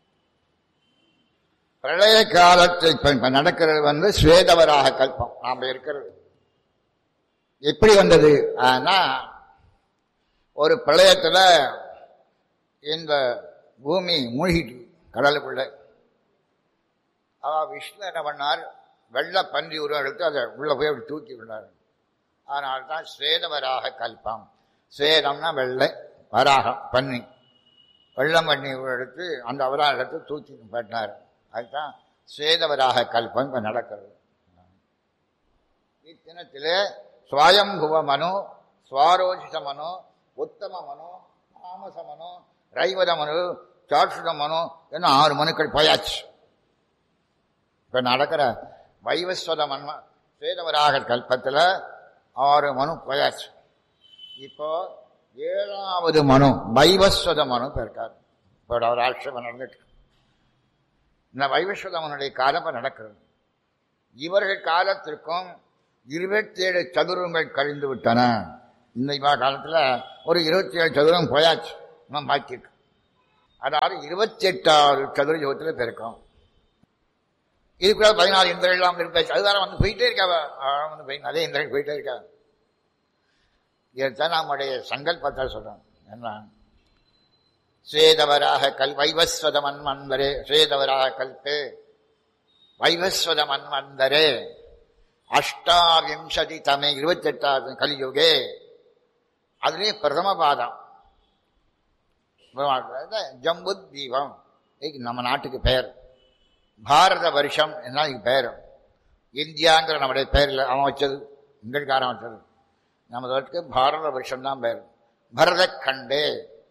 பிரளய காலத்தில் இப்ப நடக்கிறது வந்து ஸ்வேதவராக கல்பம் நாம இருக்கிறது எப்படி வந்தது ஆனா ஒரு பிரளயத்துல இந்த பூமி மூழ்கிட்டு கடலுக்குள்ள அவ விஷ்ணு என்ன பண்ணார் வெள்ள பன்றி உருவம் எடுத்து அதை உள்ள போய் அப்படி தூக்கி விட்டார் அதனால தான் ஸ்வேதவராக கல்பம் ஸ்வேதம்னா வெள்ளை வராகம் பண்ணி வெள்ளம் பண்ணி எடுத்து அந்த அவராக எடுத்து தூக்கி பண்ணினார் அதுதான் ஸ்வேதவராக கல்பம் இப்போ நடக்கிறது இத்தினத்திலே சுவாயம்புவ மனு சுவாரோஜித மனு உத்தம மனு தாமச மனு ரைவத மனு சாட்சுத மனு என்ன ஆறு மனுக்கள் போயாச்சு இப்ப நடக்கிற வைவஸ்வத மன்ம ஸ்வேதவராக கல்பத்தில் ஆறு மனு போயாச்சு இப்போ ஏழாவது மனு வைவஸ்வத மனு இருக்கார் இப்போ ஒரு ஆட்சேபம் நடந்துட்டு இந்த வைவஸ்வதமனுடைய காலம் நடக்கிறது இவர்கள் காலத்திற்கும் இருபத்தி ஏழு சதுரங்கள் கழிந்து விட்டன இந்த காலத்தில் ஒரு இருபத்தி ஏழு சதுரம் போயாச்சு இன்னும் பாக்கி இருக்கு அதாவது இருபத்தி எட்டாவது சதுர யுகத்தில் பிறக்கும் இதுக்குள்ள பதினாலு இந்திரர்கள் இருப்பாச்சு அதுதான் வந்து போயிட்டே இருக்கா வந்து போய் அதே இந்திரர்கள் போயிட்டே இருக்கா இதைத்தான் நம்முடைய சங்கல்பத்தை சொல்றோம் என்ன ஸ்வேதவராக கல் வைவஸ்வத மன்மந்தரே ஸ்வேதவராக கல்பே வைவஸ்வத மன்மந்தரே அஷ்டாவிம்சதி தமே இருபத்தி எட்டாவது கலியுகே அதுலேயே பிரதம பாதம் ஜம்பு தீபம் இதுக்கு நம்ம நாட்டுக்கு பெயர் பாரத வருஷம் என்ன இதுக்கு பெயர் இந்தியாங்கிற நம்முடைய பெயரில் அவன் வச்சது இங்கட்காரன் வச்சது நம்ம நாட்டுக்கு பாரத வருஷம் தான் பெயர் பரத கண்டே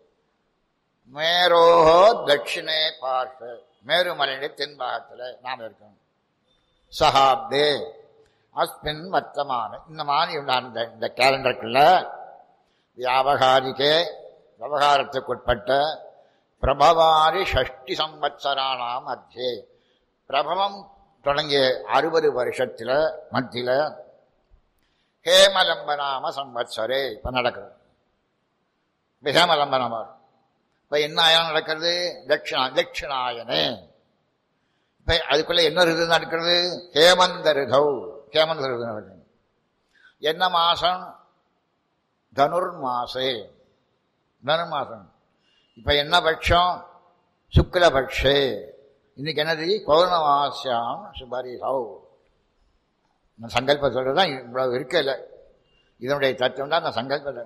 மேரோஹோ தட்சிணே பார்த்து மேருமலையுடைய தென்பாகத்தில் நாம் இருக்கோம் சஹாப்தே அஸ்மின் வர்த்தமான இந்த மாதிரி உண்டான இந்த இந்த கேலண்டருக்குள்ள வியாபகாரிக்கே விவகாரத்துக்குட்பட்ட பிரபவாரி ஷஷ்டி சம்பத்சரானாம் மத்தியே பிரபவம் தொடங்கிய அறுபது வருஷத்தில் மத்தியில் ஹேமலம்பனாம சம்பத்சரே இப்போ நடக்குது இப்போ ஹேமலம்பனம் இப்போ என்ன ஆயம் நடக்கிறது தட்சிணா தட்சிணாயனே இப்போ அதுக்குள்ள என்ன ரிது நடக்கிறது ஹேமந்த ரிதௌ ஹேமந்த ரிது நடக்குது என்ன மாசம் தனுர் மாசே தனுர் மாசம் இப்ப என்ன பட்சம் சுக்லபக்ஷே இன்னைக்கு என்னது பௌர்ணமாசியாம் சுபரி ஹவு நான் சங்கல்ப சொல்றது தான் இவ்வளவு இருக்கல இதனுடைய தத்துவம் தான் அந்த சங்கல்பத்தை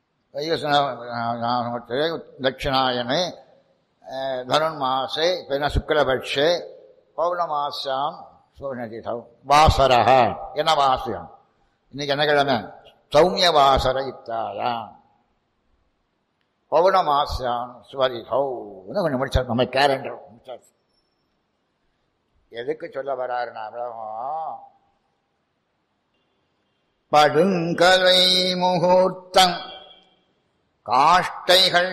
தட்சிணாயனே தனுர் மாசே இப்போ என்ன சுக்லபக்ஷே பௌர்ணமாசியாம் சூழ்நிதி வாசரா என்ன வாசியம் இன்னைக்கு என்ன கிழமை சௌமிய வாசர யுக்தாயாம் பௌர்ணமாசியான் சுவரி ஹவுன்னு கொஞ்சம் முடிச்சார் நம்ம கேலண்டர் முடிச்சாச்சு எதுக்கு சொல்ல வராருன்னா படுங்கலை முகூர்த்தம் காஷ்டைகள்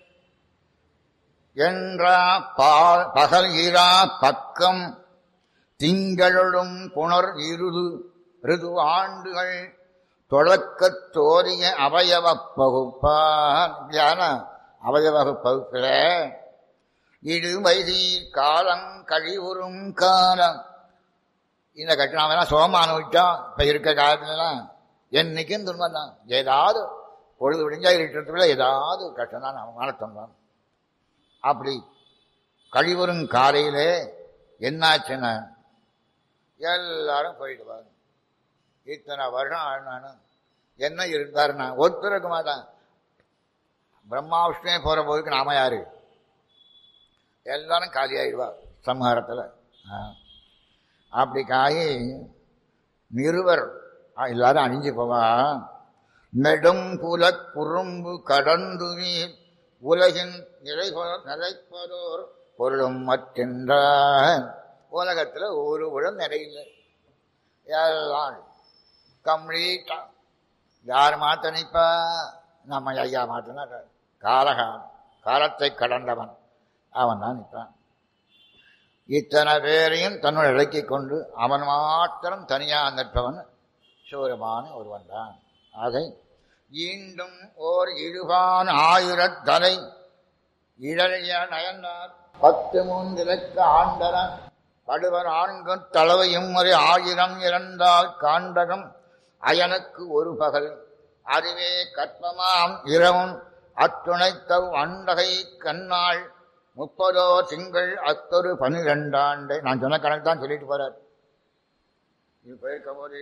என்றா பகல் இரா பக்கம் திங்களொடும் புனர் இருது ரிது ஆண்டுகள் தொடக்கத் தோறிய அவயவ பகுப்பான் தியான அவயவ பகுப்பில் இடு வைதீர் காலம் கழிவுறும் காலம் இந்த கட்டணம் சோகம் அனுபவிச்சோம் இப்ப இருக்க காலத்துலாம் என்னைக்கும் துன்பம் தான் ஏதாவது பொழுது விடிஞ்சா இருக்கிறதுக்குள்ள ஏதாவது கஷ்டம் தான் நம்ம மனத்தம் தான் அப்படி கழிவுறும் காலையிலே என்னாச்சுன்னா எல்லாரும் போயிடுவாங்க இத்தனை வருஷம் ஆனானும் என்ன இருந்தாருன்னா ஒருத்தர் இருக்க மாட்டான் பிரம்மா விஷ்ணுவே போற போதுக்கு நாம யாரு எல்லாரும் காலியாயிடுவா சம்ஹாரத்தில் அப்படி காயி நிறுவர் எல்லாரும் அணிஞ்சு போவா நெடும் புல குறும்பு கடந்து நீர் உலகின் நிலை நிலைப்பதோர் பொருளும் மற்றென்ற உலகத்தில் ஒரு உடம் நிறையில்லை எல்லாம் கம்ப்ளீட்டா யார் மாத்த நிற்பா நம்ம ஐயா மாத்தினா காலகான் காலத்தை கடந்தவன் அவன் தான் நிற்பான் இத்தனை பேரையும் தன்னுள் இறக்கி கொண்டு அவன் மாத்திரம் தனியாக நிற்பவன் சூரமான ஒருவன் தான் அதை ஈண்டும் ஓர் இழுவான் ஆயிரத்தலை இடழிய நயன்னார் பத்து மூன்றிலக்க ஆண்டன படுவர் ஆண்கள் தளவையும் ஒரு ஆயிரம் இறந்தால் காண்டகம் அயனுக்கு ஒரு பகல் அதுவே கற்பமாம் இரவும் அத்துணைத்தவ் அண்டகை கண்ணாள் முப்பதோ திங்கள் அத்தொரு பனிரெண்டாண்டு நான் சொன்ன கணக்கு தான் சொல்லிட்டு போறார் இது போயிருக்கும் போது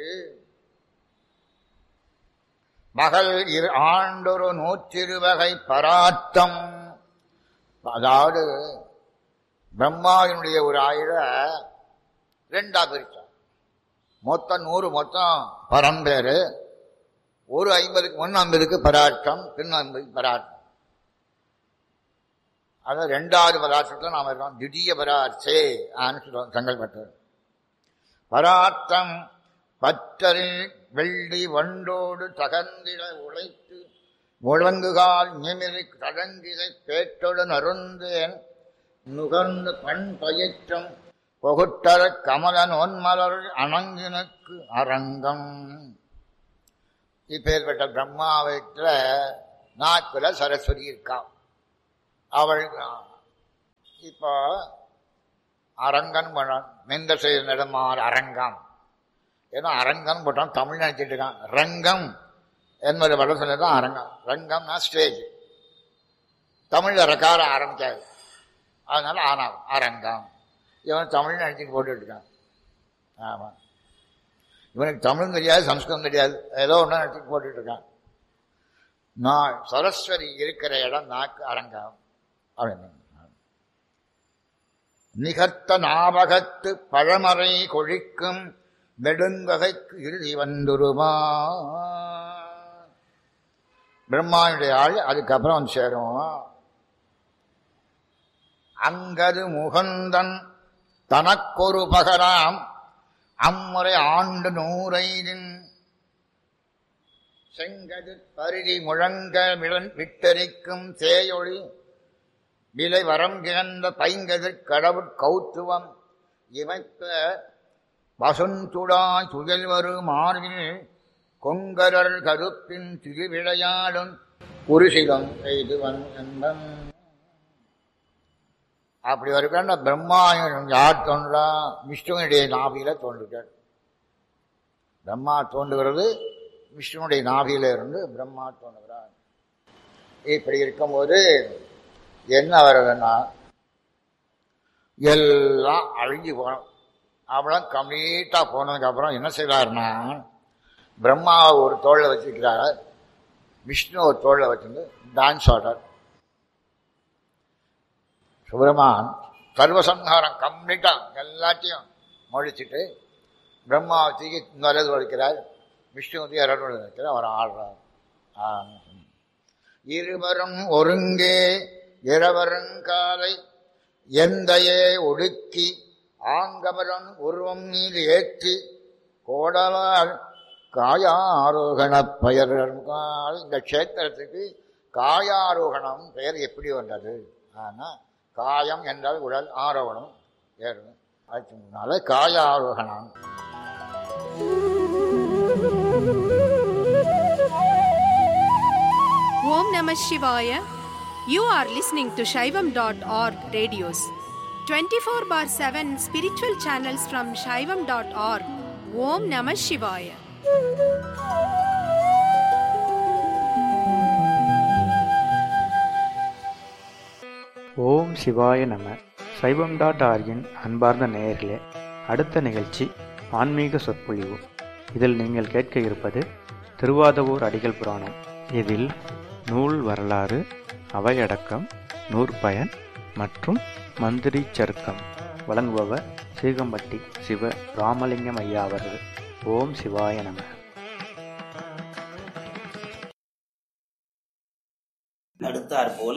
மகள் இரு ஆண்டொரு நூற்றிருவகை பராத்தம் அதாவது பிரம்மாவினுடைய ஒரு ஆயிர ரெண்டா பிரிச்சான் மொத்தம் நூறு மொத்தம் பரம்பேரு ஒரு ஐம்பதுக்கு முன் ஐம்பதுக்கு பராட்டம் பின் ஐம்பதுக்கு பராட்டம் அதான் ரெண்டாவது பதார்த்தத்தில் நாம் இருக்கோம் திடீய பரார்த்தே ஆன்னு சொல்லுவோம் சங்கல்பட்டர் பரார்த்தம் பற்றரில் வெள்ளி வண்டோடு தகந்திட உழைத்து முழங்குகால் நிமிரி தடங்கிதை பேட்டொடு நருந்தேன் நுகர்ந்து பண் பயிற்றும் பொகுட்டர கமல நோன்மலர் அணங்கினுக்கு அரங்கம் இப்பேற்பட்ட பிரம்மாவத்துல நாக்குல சரஸ்வதி இருக்கா அவள் இப்போ அரங்கன் பண்ணான் மெந்த செய்த நெடுமாறு அரங்கம் ஏன்னா அரங்கம் போட்டான் தமிழ் நினைச்சிட்டு இருக்கான் ரங்கம் என்பது வட தான் அரங்கம் ரங்கம்னா ஸ்டேஜ் தமிழ்ல ரக்கார ஆரம்பிக்காது அதனால ஆனாம் அரங்கம் இவன் தமிழ் நினைச்சிட்டு போட்டுட்டு இருக்கான் ஆமா இவனுக்கு தமிழும் தெரியாது சம்ஸ்கிருதம் தெரியாது ஏதோ ஒன்று நினைச்சிட்டு போட்டுட்டு இருக்கான் நான் சரஸ்வதி இருக்கிற இடம் நாக்கு அரங்கம் அப்படின்னு நிகர்த்த ஞாபகத்து பழமறை கொழிக்கும் நெடுங்ககைக்கு இறுதி வந்துருமா பிரம்மாவுடைய ஆள் அதுக்கப்புறம் வந்து சேரும் அங்கது முகந்தன் தனக்கொரு பகராம் அம்முறை ஆண்டு நூறைதின் செங்கது பருதி முழங்க மிளன் விட்டரிக்கும் சேயொளி விலை வரம் கிடந்த பைங்கதிர் கடவுட் கௌத்துவம் இமைப்ப வசுந்துடாய் துயல் வரு மார்பில் கொங்கரர் கருப்பின் திருவிளையாடும் குருசிலம் செய்துவன் என்பன் அப்படி வருகின்ற பிரம்மாயன் யார் தோன்றா விஷ்ணுவனுடைய நாபியில தோன்றுகிறார் பிரம்மா தோன்றுகிறது விஷ்ணுனுடைய நாபியில இருந்து பிரம்மா தோன்றுகிறார் இப்படி இருக்கும்போது என்ன வருதுன்னா எல்லாம் அழிஞ்சு போனோம் அவ்வளோ கம்ப்ளீட்டாக போனதுக்கப்புறம் என்ன செய்கிறாருன்னா பிரம்மாவை ஒரு தோளில் வச்சிருக்கிறார் விஷ்ணு ஒரு தோளில் வச்சிருந்து டான்ஸ் ஆடுறார் சுப்பிரமான் சர்வசம்ஹாரம் கம்ப்ளீட்டாக எல்லாத்தையும் முடிச்சுட்டு பிரம்மாவை தூக்கி வலது வலிக்கிறார் விஷ்ணு வந்து இரண்டு வைக்கிறார் அவர் ஆடுறார் ஆ. இருவரும் ஒருங்கே இரவருங்காலை எந்தையே ஒடுக்கி ஆங்கமரன் உருவம் மீது ஏற்றி கோடலால் காயாரோகணப் பெயர் இந்த க்ஷேத்திரத்துக்கு காயாரோகணம் பெயர் எப்படி வந்தது ஆனால் காயம் என்றால் உடல் ஆரோகணம் ஏறும் அதுக்கு முன்னால காயாரோகணம் Om Namah Shivaya. You are listening to Shaivam.org radios. 24 bar 7 spiritual channels from Shaivam.org. Om Namah Shivaya. ஓம் சிவாய நம சைவம் டாட் ஆர்கின் அன்பார்ந்த நேயர்களே அடுத்த நிகழ்ச்சி ஆன்மீக சொற்பொழிவு இதில் நீங்கள் கேட்க இருப்பது திருவாதவூர் அடிகள் புராணம் இதில் நூல் வரலாறு அவையடக்கம் நூற்பயன் மற்றும் மந்திரி சருக்கம் வழங்குபவர் சீகம்பட்டி சிவ ராமலிங்கம் ஐயா அவர்கள் ஓம் சிவாய நம அடுத்தாற் போல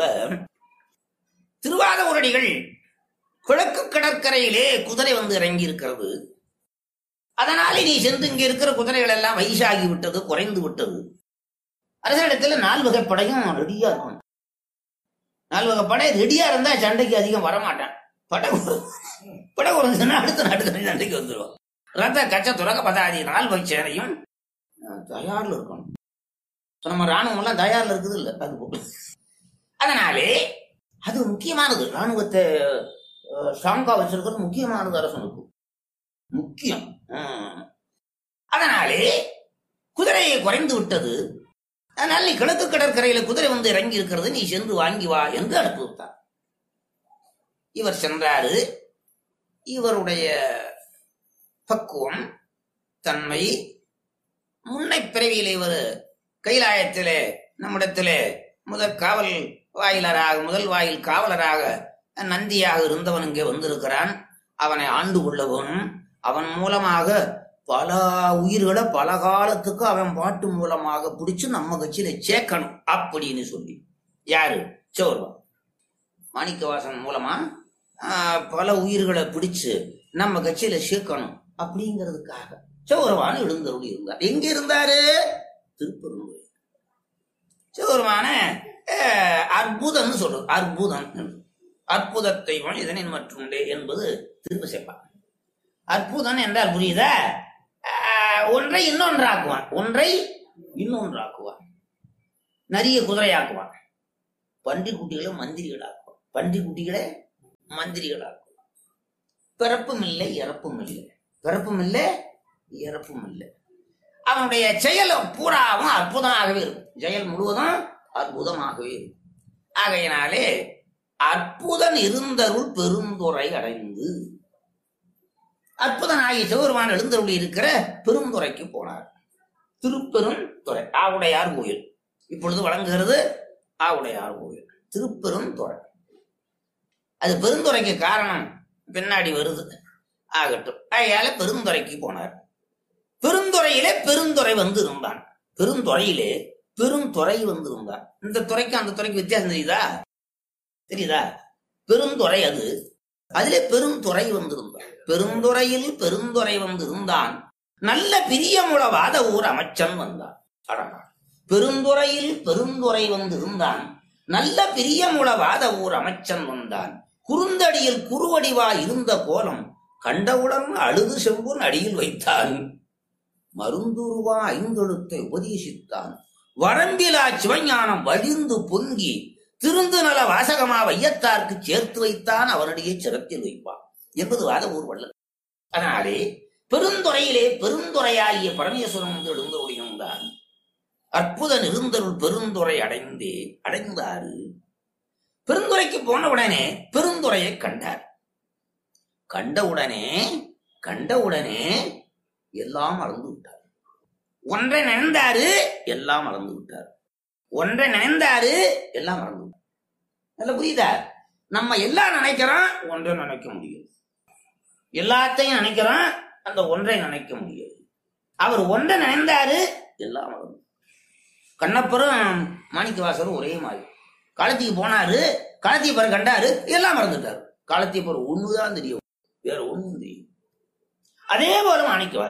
திருவாதூரடிகள் கிழக்கு கடற்கரையிலே குதிரை வந்து இறங்கி இருக்கிறது அதனாலே நீ சென்று இங்க இருக்கிற குதிரைகள் எல்லாம் வயசாகி விட்டது குறைந்து விட்டது அரசனிடத்துல நால் வகை படையும் ரெடியா இருக்கும் நாலு வகை படை ரெடியா இருந்தா சண்டைக்கு அதிகம் வரமாட்டான் படை குறை- படை குறைஞ்சுன்னா அடுத்த நாட்டுக்கு சண்டைக்கு வந்துடும் ரத்த கச்ச துறக்க பதாதி நால் வகை சேனையும் அஹ், தயார்ல இருக்கணும் இப்ப நம்ம ராணுவம் எல்லாம் தயார்ல இருக்குது இல்ல அது போல அதனாலே அது முக்கியமானது ராணுவத்தை ஸ்ட்ராங்கா வச்சிருக்கிறது முக்கியமானது அரசனுக்கு முக்கியம் ம். அதனாலே குதிரை குறைந்து விட்டது அதனால நீ கிழக்கு கடற்கரையில குதிரை வந்து இறங்கி இருக்கிறது நீ சென்று வாங்கி வா என்று அனுப்பி விட்டார் இவர் சென்றாரு இவருடைய பக்குவம் தன்மை முன்னை பிறவியிலே இவர் கைலாயத்திலே நம்மிடத்திலே முதல் காவல் வாயிலராக முதல் வாயில் காவலராக நந்தியாக இருந்தவன் இங்கே வந்திருக்கிறான் அவனை ஆண்டு கொள்ளவனும் அவன் மூலமாக பல உயிர்களை பல காலத்துக்கு அவன் பாட்டு மூலமாக பிடிச்சு நம்ம கட்சியில சேர்க்கணும் அப்படின்னு சொல்லி யாரு சோர்வா மாணிக்கவாசன் மூலமா ஆஹ், பல உயிர்களை பிடிச்சு நம்ம கட்சியில சேர்க்கணும் அப்படிங்கிறதுக்காக சௌரவான் எழுந்தருளி இருந்தார் எங்க இருந்தாரு திருப்பெருந்துறை சிவபெருமான அஹ், அற்புதம்னு சொல்றது அற்புதம் என்று. அற்புதத்தை மனிதனின் மற்றுண்டே என்பது திரும்ப சேர்ப்பான் அற்புதம் என்றால் புரியுதா அஹ், ஒன்றை இன்னொன்றாக்குவான் ஒன்றை இன்னொன்றாக்குவான் நிறைய குதிரையாக்குவான் பன்றி குட்டிகளை மந்திரிகளாக்குவான் பன்றி குட்டிகளை மந்திரிகளாக்குவான் பிறப்பும் இல்லை இறப்பும் இல்லை பிறப்பும் இல்லை இறப்பும் இல்லை அவனுடைய செயல் பூராவும் அற்புதமாகவே இருக்கும் செயல் முழுவதும் அற்புதமாகவே இருக்கும் ஆகையினாலே அற்புதன் இருந்தருள் பெருந்துறை அடைந்து அற்புதனாகி சிவபெருமான் எழுந்தருளி இருக்கிற பெருந்துறைக்கு போனார் திருப்பெருந்துறை ஆவுடையார் கோயில் இப்பொழுது வழங்குகிறது ஆவுடையார் கோயில் திருப்பெருந்துறை அது பெருந்துரைக்கு காரணம் பின்னாடி வருது ஆகட்டும் அயால பெருந்துரைக்கு போனார் பெருந்துறையிலே பெருந்துறை வந்து இருந்தான் பெருந்துறையிலே பெருந்துறை வந்து இருந்தான் இந்த துறைக்கு அந்த துறைக்கு வித்தியாசம் தெரியுதா தெரியுதா பெருந்துறை அது அதிலே பெருந்துறை வந்திருந்தான் பெருந்துறையில் பெருந்துறை வந்திருந்தான் நல்ல பிரியமுள வாத ஊர் அமைச்சன் வந்தான் அடடா. பெருந்துறையில் பெருந்துறை வந்திருந்தான் நல்ல பிரியமுள வாத ஊர் அமைச்சன் வந்தான் குறுந்தடியில் குறுவடிவா இருந்த கோலம் கண்டவுடன் அழுது செம்புன் அடியில் வைத்தான் மருந்துருவா ஐந்தெழுத்தை உபதேசித்தான் வரம்பிலா சிவஞானம் வழிந்து பொங்கி திருந்து நல வாசகமா வையத்தார்க்கு சேர்த்து வைத்தான் அவனுடைய சிரத்தில் வைப்பான் என்பது வாத ஊர் வள்ளல் அதனாலே பெருந்துறையிலே பெருந்துறையாகிய பரமேஸ்வரன் வந்து எழுந்தருளியிருந்தான் அற்புத நிருந்தருள் பெருந்துறை அடைந்தே அடைந்தாரு பெருந்துறைக்கு போன உடனே பெருந்துறையை கண்டார் கண்டவுடனே கண்டவுடனே எல்லாம் மறந்து விட்டார் ஒன்றை நினைந்தாரு எல்லாம் மறந்து விட்டார் ஒன்றை நினைந்தாரு எல்லாம் மறந்து விட்டார் நல்ல புரியுதா நம்ம எல்லாம் நினைக்கிறோம் ஒன்றை நினைக்க முடியும் எல்லாத்தையும் நினைக்கிறோம் அந்த ஒன்றை நினைக்க முடியாது அவர் ஒன்றை நினைந்தாரு எல்லாம் மறந்து கண்ணப்பரும் மாணிக்கவாசரும் ஒரே மாதிரி காலத்துக்கு போனாரு காலத்தீபர் கண்டாரு எல்லாம் மறந்துட்டாரு காலத்தீபர் ஒண்ணுதான் தெரியும் வேற ஒண்ணும் தெரியும் அதே போல மாணிக்கவாசர்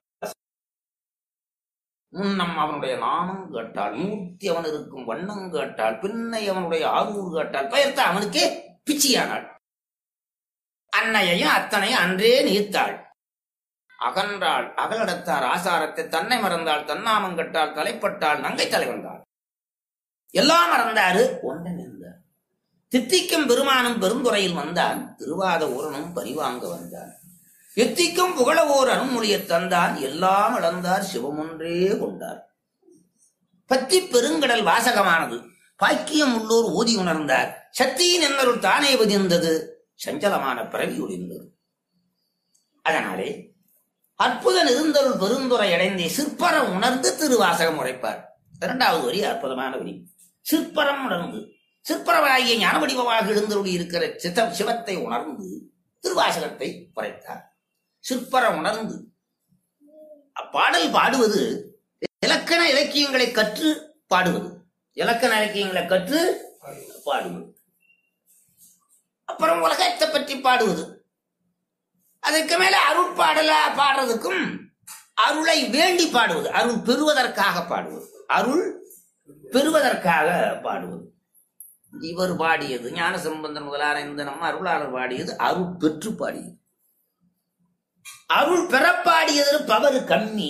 முன்னம் அவனுடைய நாமம் கேட்டால் மூர்த்தி அவன் இருக்கும் வண்ணம் கேட்டால் பின்னை அவனுடைய ஆரூர் கேட்டால் பெயர்த்த அவனுக்கே பிச்சியானாள் அன்னையையும் அத்தனையும் அன்றே நீர்த்தாள் அகன்றாள் அகலடத்தார் ஆசாரத்தை தன்னை மறந்தாள் தன்னாமம் கட்டால் தலைப்பட்டாள் நங்கை தலை வந்தாள் எல்லாம் மறந்தாரு ஒன்றை நின்றார் தித்திக்கும் பெருமானும் பெருந்துறையில் வந்தான் திருவாத ஊரனும் பரிவாங்க வந்தான் எத்திக்கும் புகழவோர் அருண்மொழியத் தந்தான் எல்லாம் இழந்தார் சிவமொன்றே கொண்டார் பத்தி பெருங்கடல் வாசகமானது பாக்கியம் உள்ளோர் ஓதி உணர்ந்தார் சக்தியின் என்னருள் தானே பதிந்தது சஞ்சலமான பிறவி ஒளிந்தது அதனாலே அற்புத நெருந்தருள் பெருந்துரை அடைந்தே சிற்பரம் உணர்ந்து திருவாசகம் உரைப்பார் இரண்டாவது வரி அற்புதமான வரி சிற்பரம் உணர்ந்து சிற்பரமாகிய ஞான வடிவமாக எழுந்தருளி இருக்கிற சித்த சிவத்தை உணர்ந்து திருவாசகத்தை உரைத்தார் சிற்பரம் உணர்ந்து அப்பாடல் பாடுவது இலக்கண இலக்கியங்களை கற்று பாடுவது இலக்கண இலக்கியங்களை கற்று பாடுவது அப்புறம் உலகத்தை பற்றி பாடுவது அதுக்கு மேல அருட்பாடல பாடுறதுக்கும் அருளை வேண்டி பாடுவது அருள் பெறுவதற்காக பாடுவது அருள் பெறுவதற்காக பாடுவது இவர் பாடியது ஞான சம்பந்தன் முதலான இந்த நம்ம அருளாளர் பாடியது அருள் பெற்று பாடியது அருள் பெற பாடியது பவர் கம்மி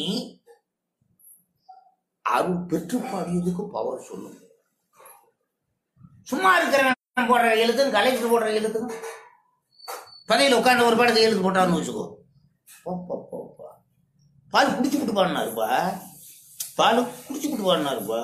அருள் பெற்று பாடியதுக்கு பவர் சொல்லும் சும்மா இருக்கிறவன் போடுற எழுத்தும் கலெக்டர் போடுற எழுத்துக்கும் பதையில் உட்கார்ந்து ஒரு படத்தை எழுத்து போட்டான்னு வச்சுக்கோ போ, போ, போ, போ. பால் குடிச்சு விட்டு பாடினாருப்பா பால் குடிச்சு விட்டு பாடினாருப்பா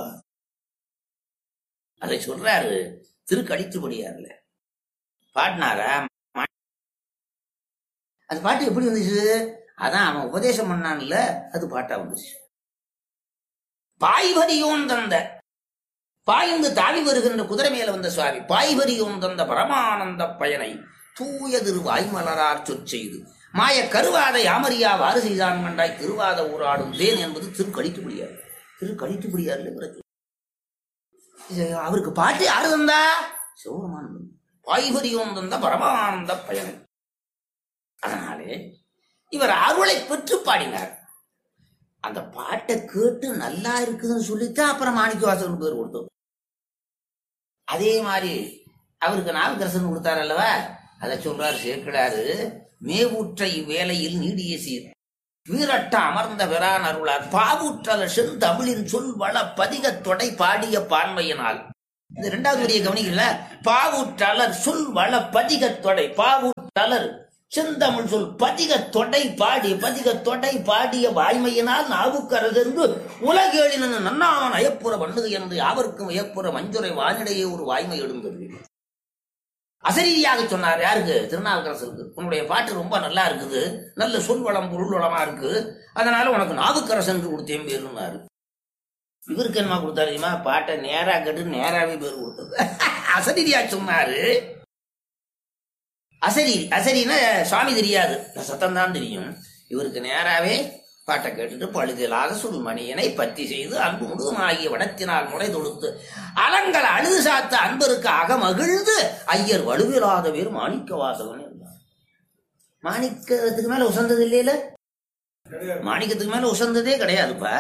அதை சொல்றாரு திருக்கடித்துபடியார்ல பாடினாரா மா- அந்த பாட்டு எப்படி வந்துச்சு அதான் அவன் உபதேசம் பண்ணான்ல அது பாட்டா வந்துச்சு பாய்வரியோன் தந்த பாய்ந்து தாவி வருகின்ற குதிரை மேல வந்த சுவாமி பாய்வரியோன் தந்த பரமானந்த பயனை தூய திரு வாய்மலரார் சொற்செய்து மாய கருவாத யாமரியா வாறு செய்தான் கண்டாய் திருவாத ஊராடும் தேன் என்பது திருக்கடித்துபடியார் திருக்கடித்துபடியார்ல இவருக்கு இது அவருக்கு பாட்டு யாரு தந்தா சிவபெருமான் பாய்வரியோன் தந்த பரமானந்த பயனை அதனாலே இவர் அருளை பெற்று பாடினார் அந்த பாட்டை கேட்டு நல்லா இருக்குதுன்னு சொல்லித்தான் அப்புறம் மாணிக்கவாசகன் பேர் கொடுத்தோம் அதே மாதிரி அவருக்கு நாவுக்கரசன் கொடுத்தார் அல்லவா அதை சொல்றாரு சேர்க்கிறாரு மேவூற்ற இவ்வேளையில் நீடிய சீர் வீரட்ட அமர்ந்த பிரான் அருளார் பாவூற்றல செந்தமிழின் சொல் வள பதிக தொடை பாடிய பான்மையினால் இந்த இரண்டாவது வரியை கவனிக்கல பாவூற்றலர் சொல் வள பதிக தொடை பாவூற்றலர் செந்தமிழ் சொல் பதிக தொடை பாடி பதிக தொடை பாடிய வாய்மையினால் நாவுக்கரசென்று உலகேழின நன்னாமன் அயப்புற பண்ணுது என்று யாவருக்கும் அயப்புற மஞ்சுரை வானிடையே ஒரு வாய்மை எழுந்தது அசரீதியாக சொன்னார் யாருக்கு திருநாவுக்கரசருக்கு உன்னுடைய பாட்டு ரொம்ப நல்லா இருக்குது நல்ல சொல் வளம் பொருள் வளமா இருக்கு அதனால உனக்கு நாவுக்கரசன் கொடுத்தேன் பேருன்னாரு இவருக்கு என்ன கொடுத்தாரு தெரியுமா பாட்டை நேரா கேட்டு நேராவே பேர் கொடுத்தது அசரீதியா சொன்னாரு அசரி அசரின்னா சுவாமி தெரியாது சத்தம் தான் தெரியும் இவருக்கு நேராவே பாட்டை கேட்டுட்டு பழுதிலாத சுல்மணியனை பத்தி செய்து அன்பு முழுதும் ஆகிய வடத்தினால் முறை தொடுத்து அலங்கள் அழுது சாத்த அன்பருக்கு அகமகிழ்ந்து ஐயர் வலுவிலாத பேர் மாணிக்க வாசகன் இருந்தார் மாணிக்கத்துக்கு மேல உசந்தது இல்லையில மாணிக்கத்துக்கு மேல உசந்ததே கிடையாதுப்பா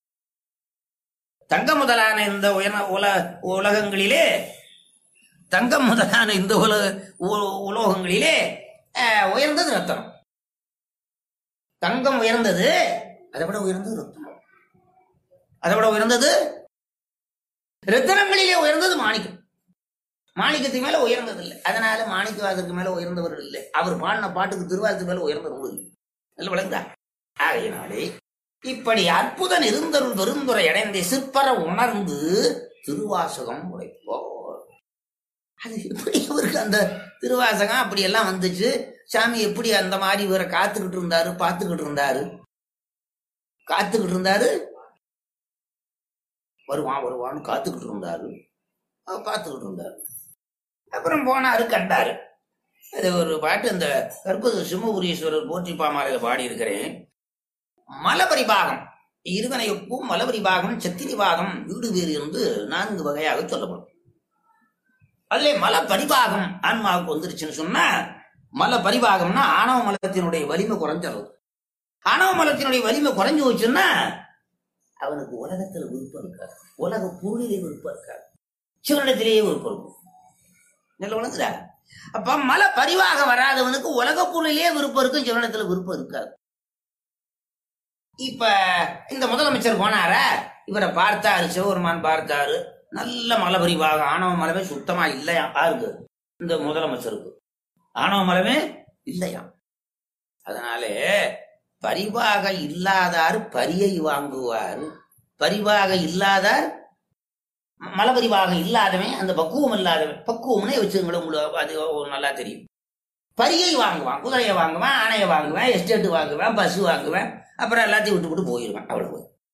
தங்க முதலான இந்த உயர உல உலகங்களிலே தங்கம் முதலான இந்த உலக உ- உலோகங்களிலே அஹ், உயர்ந்தது ரத்தனம் தங்கம் உயர்ந்தது அதை விட உயர்ந்தது ரத்தனம் அதை விட உயர்ந்தது ரத்தனங்களிலே உயர்ந்தது மாணிக்கம் மாணிக்கத்துக்கு மேல உயர்ந்தது இல்லை அதனால மாணிக்கவாதத்துக்கு மேல உயர்ந்தவர்கள் இல்லை அவர் பாடின பாட்டுக்கு திருவாரத்துக்கு மேல உயர்ந்த நூல் இல்லை நல்ல விளங்குதா ஆகையினாலே இப்படி அற்புதன் இருந்தருள் பெருந்துரை அடைந்த சிற்பர உணர்ந்து திருவாசகம் உரைப்போர் அது எப்படி அவருக்கு அந்த திருவாசகம் அப்படி எல்லாம் வந்துச்சு சாமி எப்படி அந்த மாதிரி இவரை காத்துக்கிட்டு இருந்தாரு பார்த்துக்கிட்டு இருந்தாரு காத்துக்கிட்டு இருந்தாரு வருவான் வருவான்னு காத்துக்கிட்டு இருந்தாரு அவர் பார்த்துக்கிட்டு இருந்தாரு அப்புறம் போனாரு கண்டாரு அது ஒரு பாட்டு இந்த கற்பது சிம்மபுரீஸ்வரர் போற்றி பாமாலையில் பாடி இருக்கிறேன் மலபரிபாகம் இருவனையொப்பும் மலபரிபாகம் சத்திரிபாகம் வீடு வேறு என்று நான்கு வகையாக சொல்லப்படும் அதுல மல பரிபாகம் ஆன்மாவுக்கு வந்துருச்சுன்னு சொன்னா மல பரிபாகம்னா ஆணவ மலத்தினுடைய வலிமை குறைஞ்சிருது ஆணவ மலத்தினுடைய வலிமை குறைஞ்சு போச்சுன்னா அவனுக்கு உலகத்துல விருப்பம் இருக்காது உலக பொருளிலே விருப்பம் இருக்காது சிவனிடத்திலேயே விருப்பம் இருக்கும் நல்ல உணர்ந்துடா அப்ப மல பரிவாகம் வராதவனுக்கு உலக பொருளிலே விருப்பம் இருக்கும் சிவனிடத்துல விருப்பம் இருக்காது இப்ப இந்த முதலமைச்சர் போனாரா இவரை பார்த்தாரு சிவபெருமான் பார்த்தாரு நல்ல மலை பரிவாகம் ஆணவ மலமே சுத்தமா இல்லையா யாருக்கு இந்த முதலமைச்சருக்கு ஆணவ மலமே இல்லையா அதனாலே பரிவாக இல்லாதார் பரியை வாங்குவார் பரிவாக இல்லாதார் ம- மலபரிவாகம் இல்லாதவன் அந்த பக்குவம் இல்லாதவன் பக்குவம்னே வச்சுங்களேன் உங்களுக்கு அது நல்லா தெரியும் பரியை வாங்குவான் குதிரையை வாங்குவேன் ஆணையை வாங்குவேன் எஸ்டேட் வாங்குவேன் பஸ் வாங்குவேன் அப்புறம் எல்லாத்தையும் விட்டு விட்டு போயிடுவேன் அவ்வளவு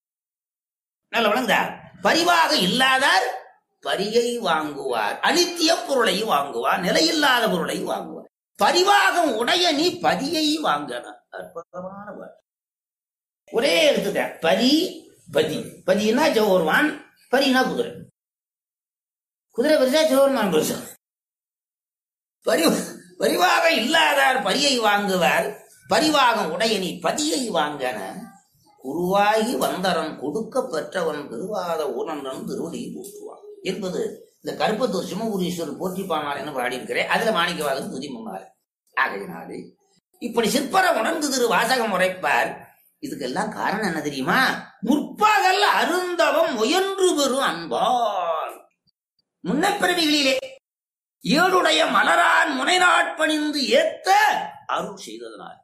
நல்ல விளங்குதா பரிவாக இல்லாதார் பரியை வாங்குவார் அனித்திய பொருளை வாங்குவார் நிலையில்லாத பொருளை வாங்குவார் பரிவாகம் உடைய நீ பதியை வாங்கன அற்புதமான வார்த்தை. ஒரே எடுத்துட்டேன் பரி பதி பதினா ஜோர்வான் பரினா குதிரை குதிரை பெருசா ஜோர்மான் பெருசா பரி பரிவாக இல்லாதார் பரியை வாங்குவார் பரிவாகம் உடைய நீ பதியை வாங்கன உருவாகி வந்தரன் கொடுக்க பெற்றவன் திருவாத ஊனன்றன் திருவடி போற்றுவான் என்பது இந்த கருப்பத்தூர் சிம்மபுரீஸ்வரர் போற்றி பாமாலைன்னு பாடியிருக்கிறேன் அதுல மாணிக்கவாதம் துதி முன்னாரு ஆகையினாலே இப்படி சிற்பர உணர்ந்து திரு வாசகம் உரைப்பார் இதுக்கெல்லாம் காரணம் என்ன தெரியுமா முற்பகல் அருந்தவம் முயன்று பெறும் அன்பால் முன்னப்பிறவிகளிலே ஏழுடைய மலரான் முனைநாட்பணிந்து ஏத்த அருள் செய்ததனால்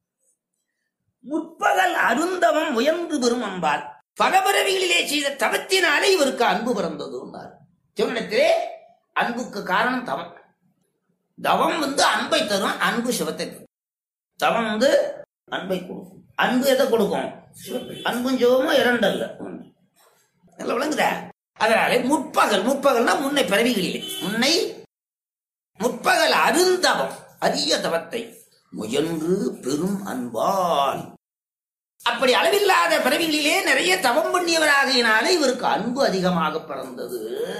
முற்பகல் அருந்தவம் முயன்று பெறும் அன்பால் பகபிறவிகளிலே செய்த தவத்தினாலே இவருக்கு அன்பு பிறந்தது சிவனிடத்திலே அன்புக்கு காரணம் தவம் தவம் வந்து அன்பை தரும் அன்பு சிவத்தை தரும் தவம் வந்து அன்பை கொடுக்கும் அன்பு எதை கொடுக்கும் அன்பும் சிவமும் இரண்டல்ல ஒன்று நல்லா விளங்குதா அதனாலே முற்பகல் முற்பகல்னா முன்னை பிறவிகளிலே முன்னை முற்பகல் அருந்தவம் அரிய தவத்தை முயன்று பெரும் அன்பால் அப்படி அளவில்லாத பிறவிகளிலே நிறைய தவம் பண்ணியவராகையினாலே இவருக்கு அன்பு அதிகமாக பிறந்தது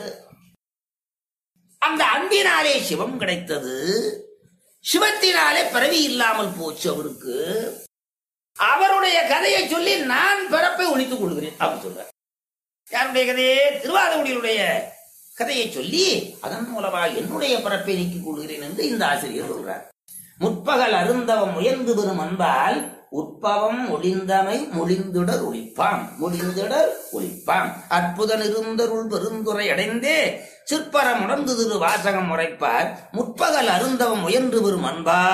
அந்த அன்பினாலே சிவம் கிடைத்தது சிவத்தினாலே பிறவி இல்லாமல் போச்சு அவருக்கு அவருடைய கதையை சொல்லி நான் பிறப்பை ஒழித்துக் கொள்கிறேன் அவர் சொல்றார் யாருடைய கதையே திருவாதகுடியுடைய கதையை சொல்லி அதன் மூலமாக என்னுடைய பிறப்பை நீக்கிக் கொள்கிறேன் என்று இந்த ஆசிரியர் சொல்றார் முற்பகல் அருந்தவம் முயன்று பெறும் அன்பால் உட்பவம் ஒளிந்தமை மொழிந்துடர் ஒளிப்பாம் மொழிந்துடர் ஒளிப்பாம் அற்புதன் இருந்தருள் பெருந்துரை அடைந்தே சிற்பரம் உணர்ந்து திரு வாசகம் உரைப்பார் முற்பகல் அருந்தவம் முயன்று பெறும் அன்பால்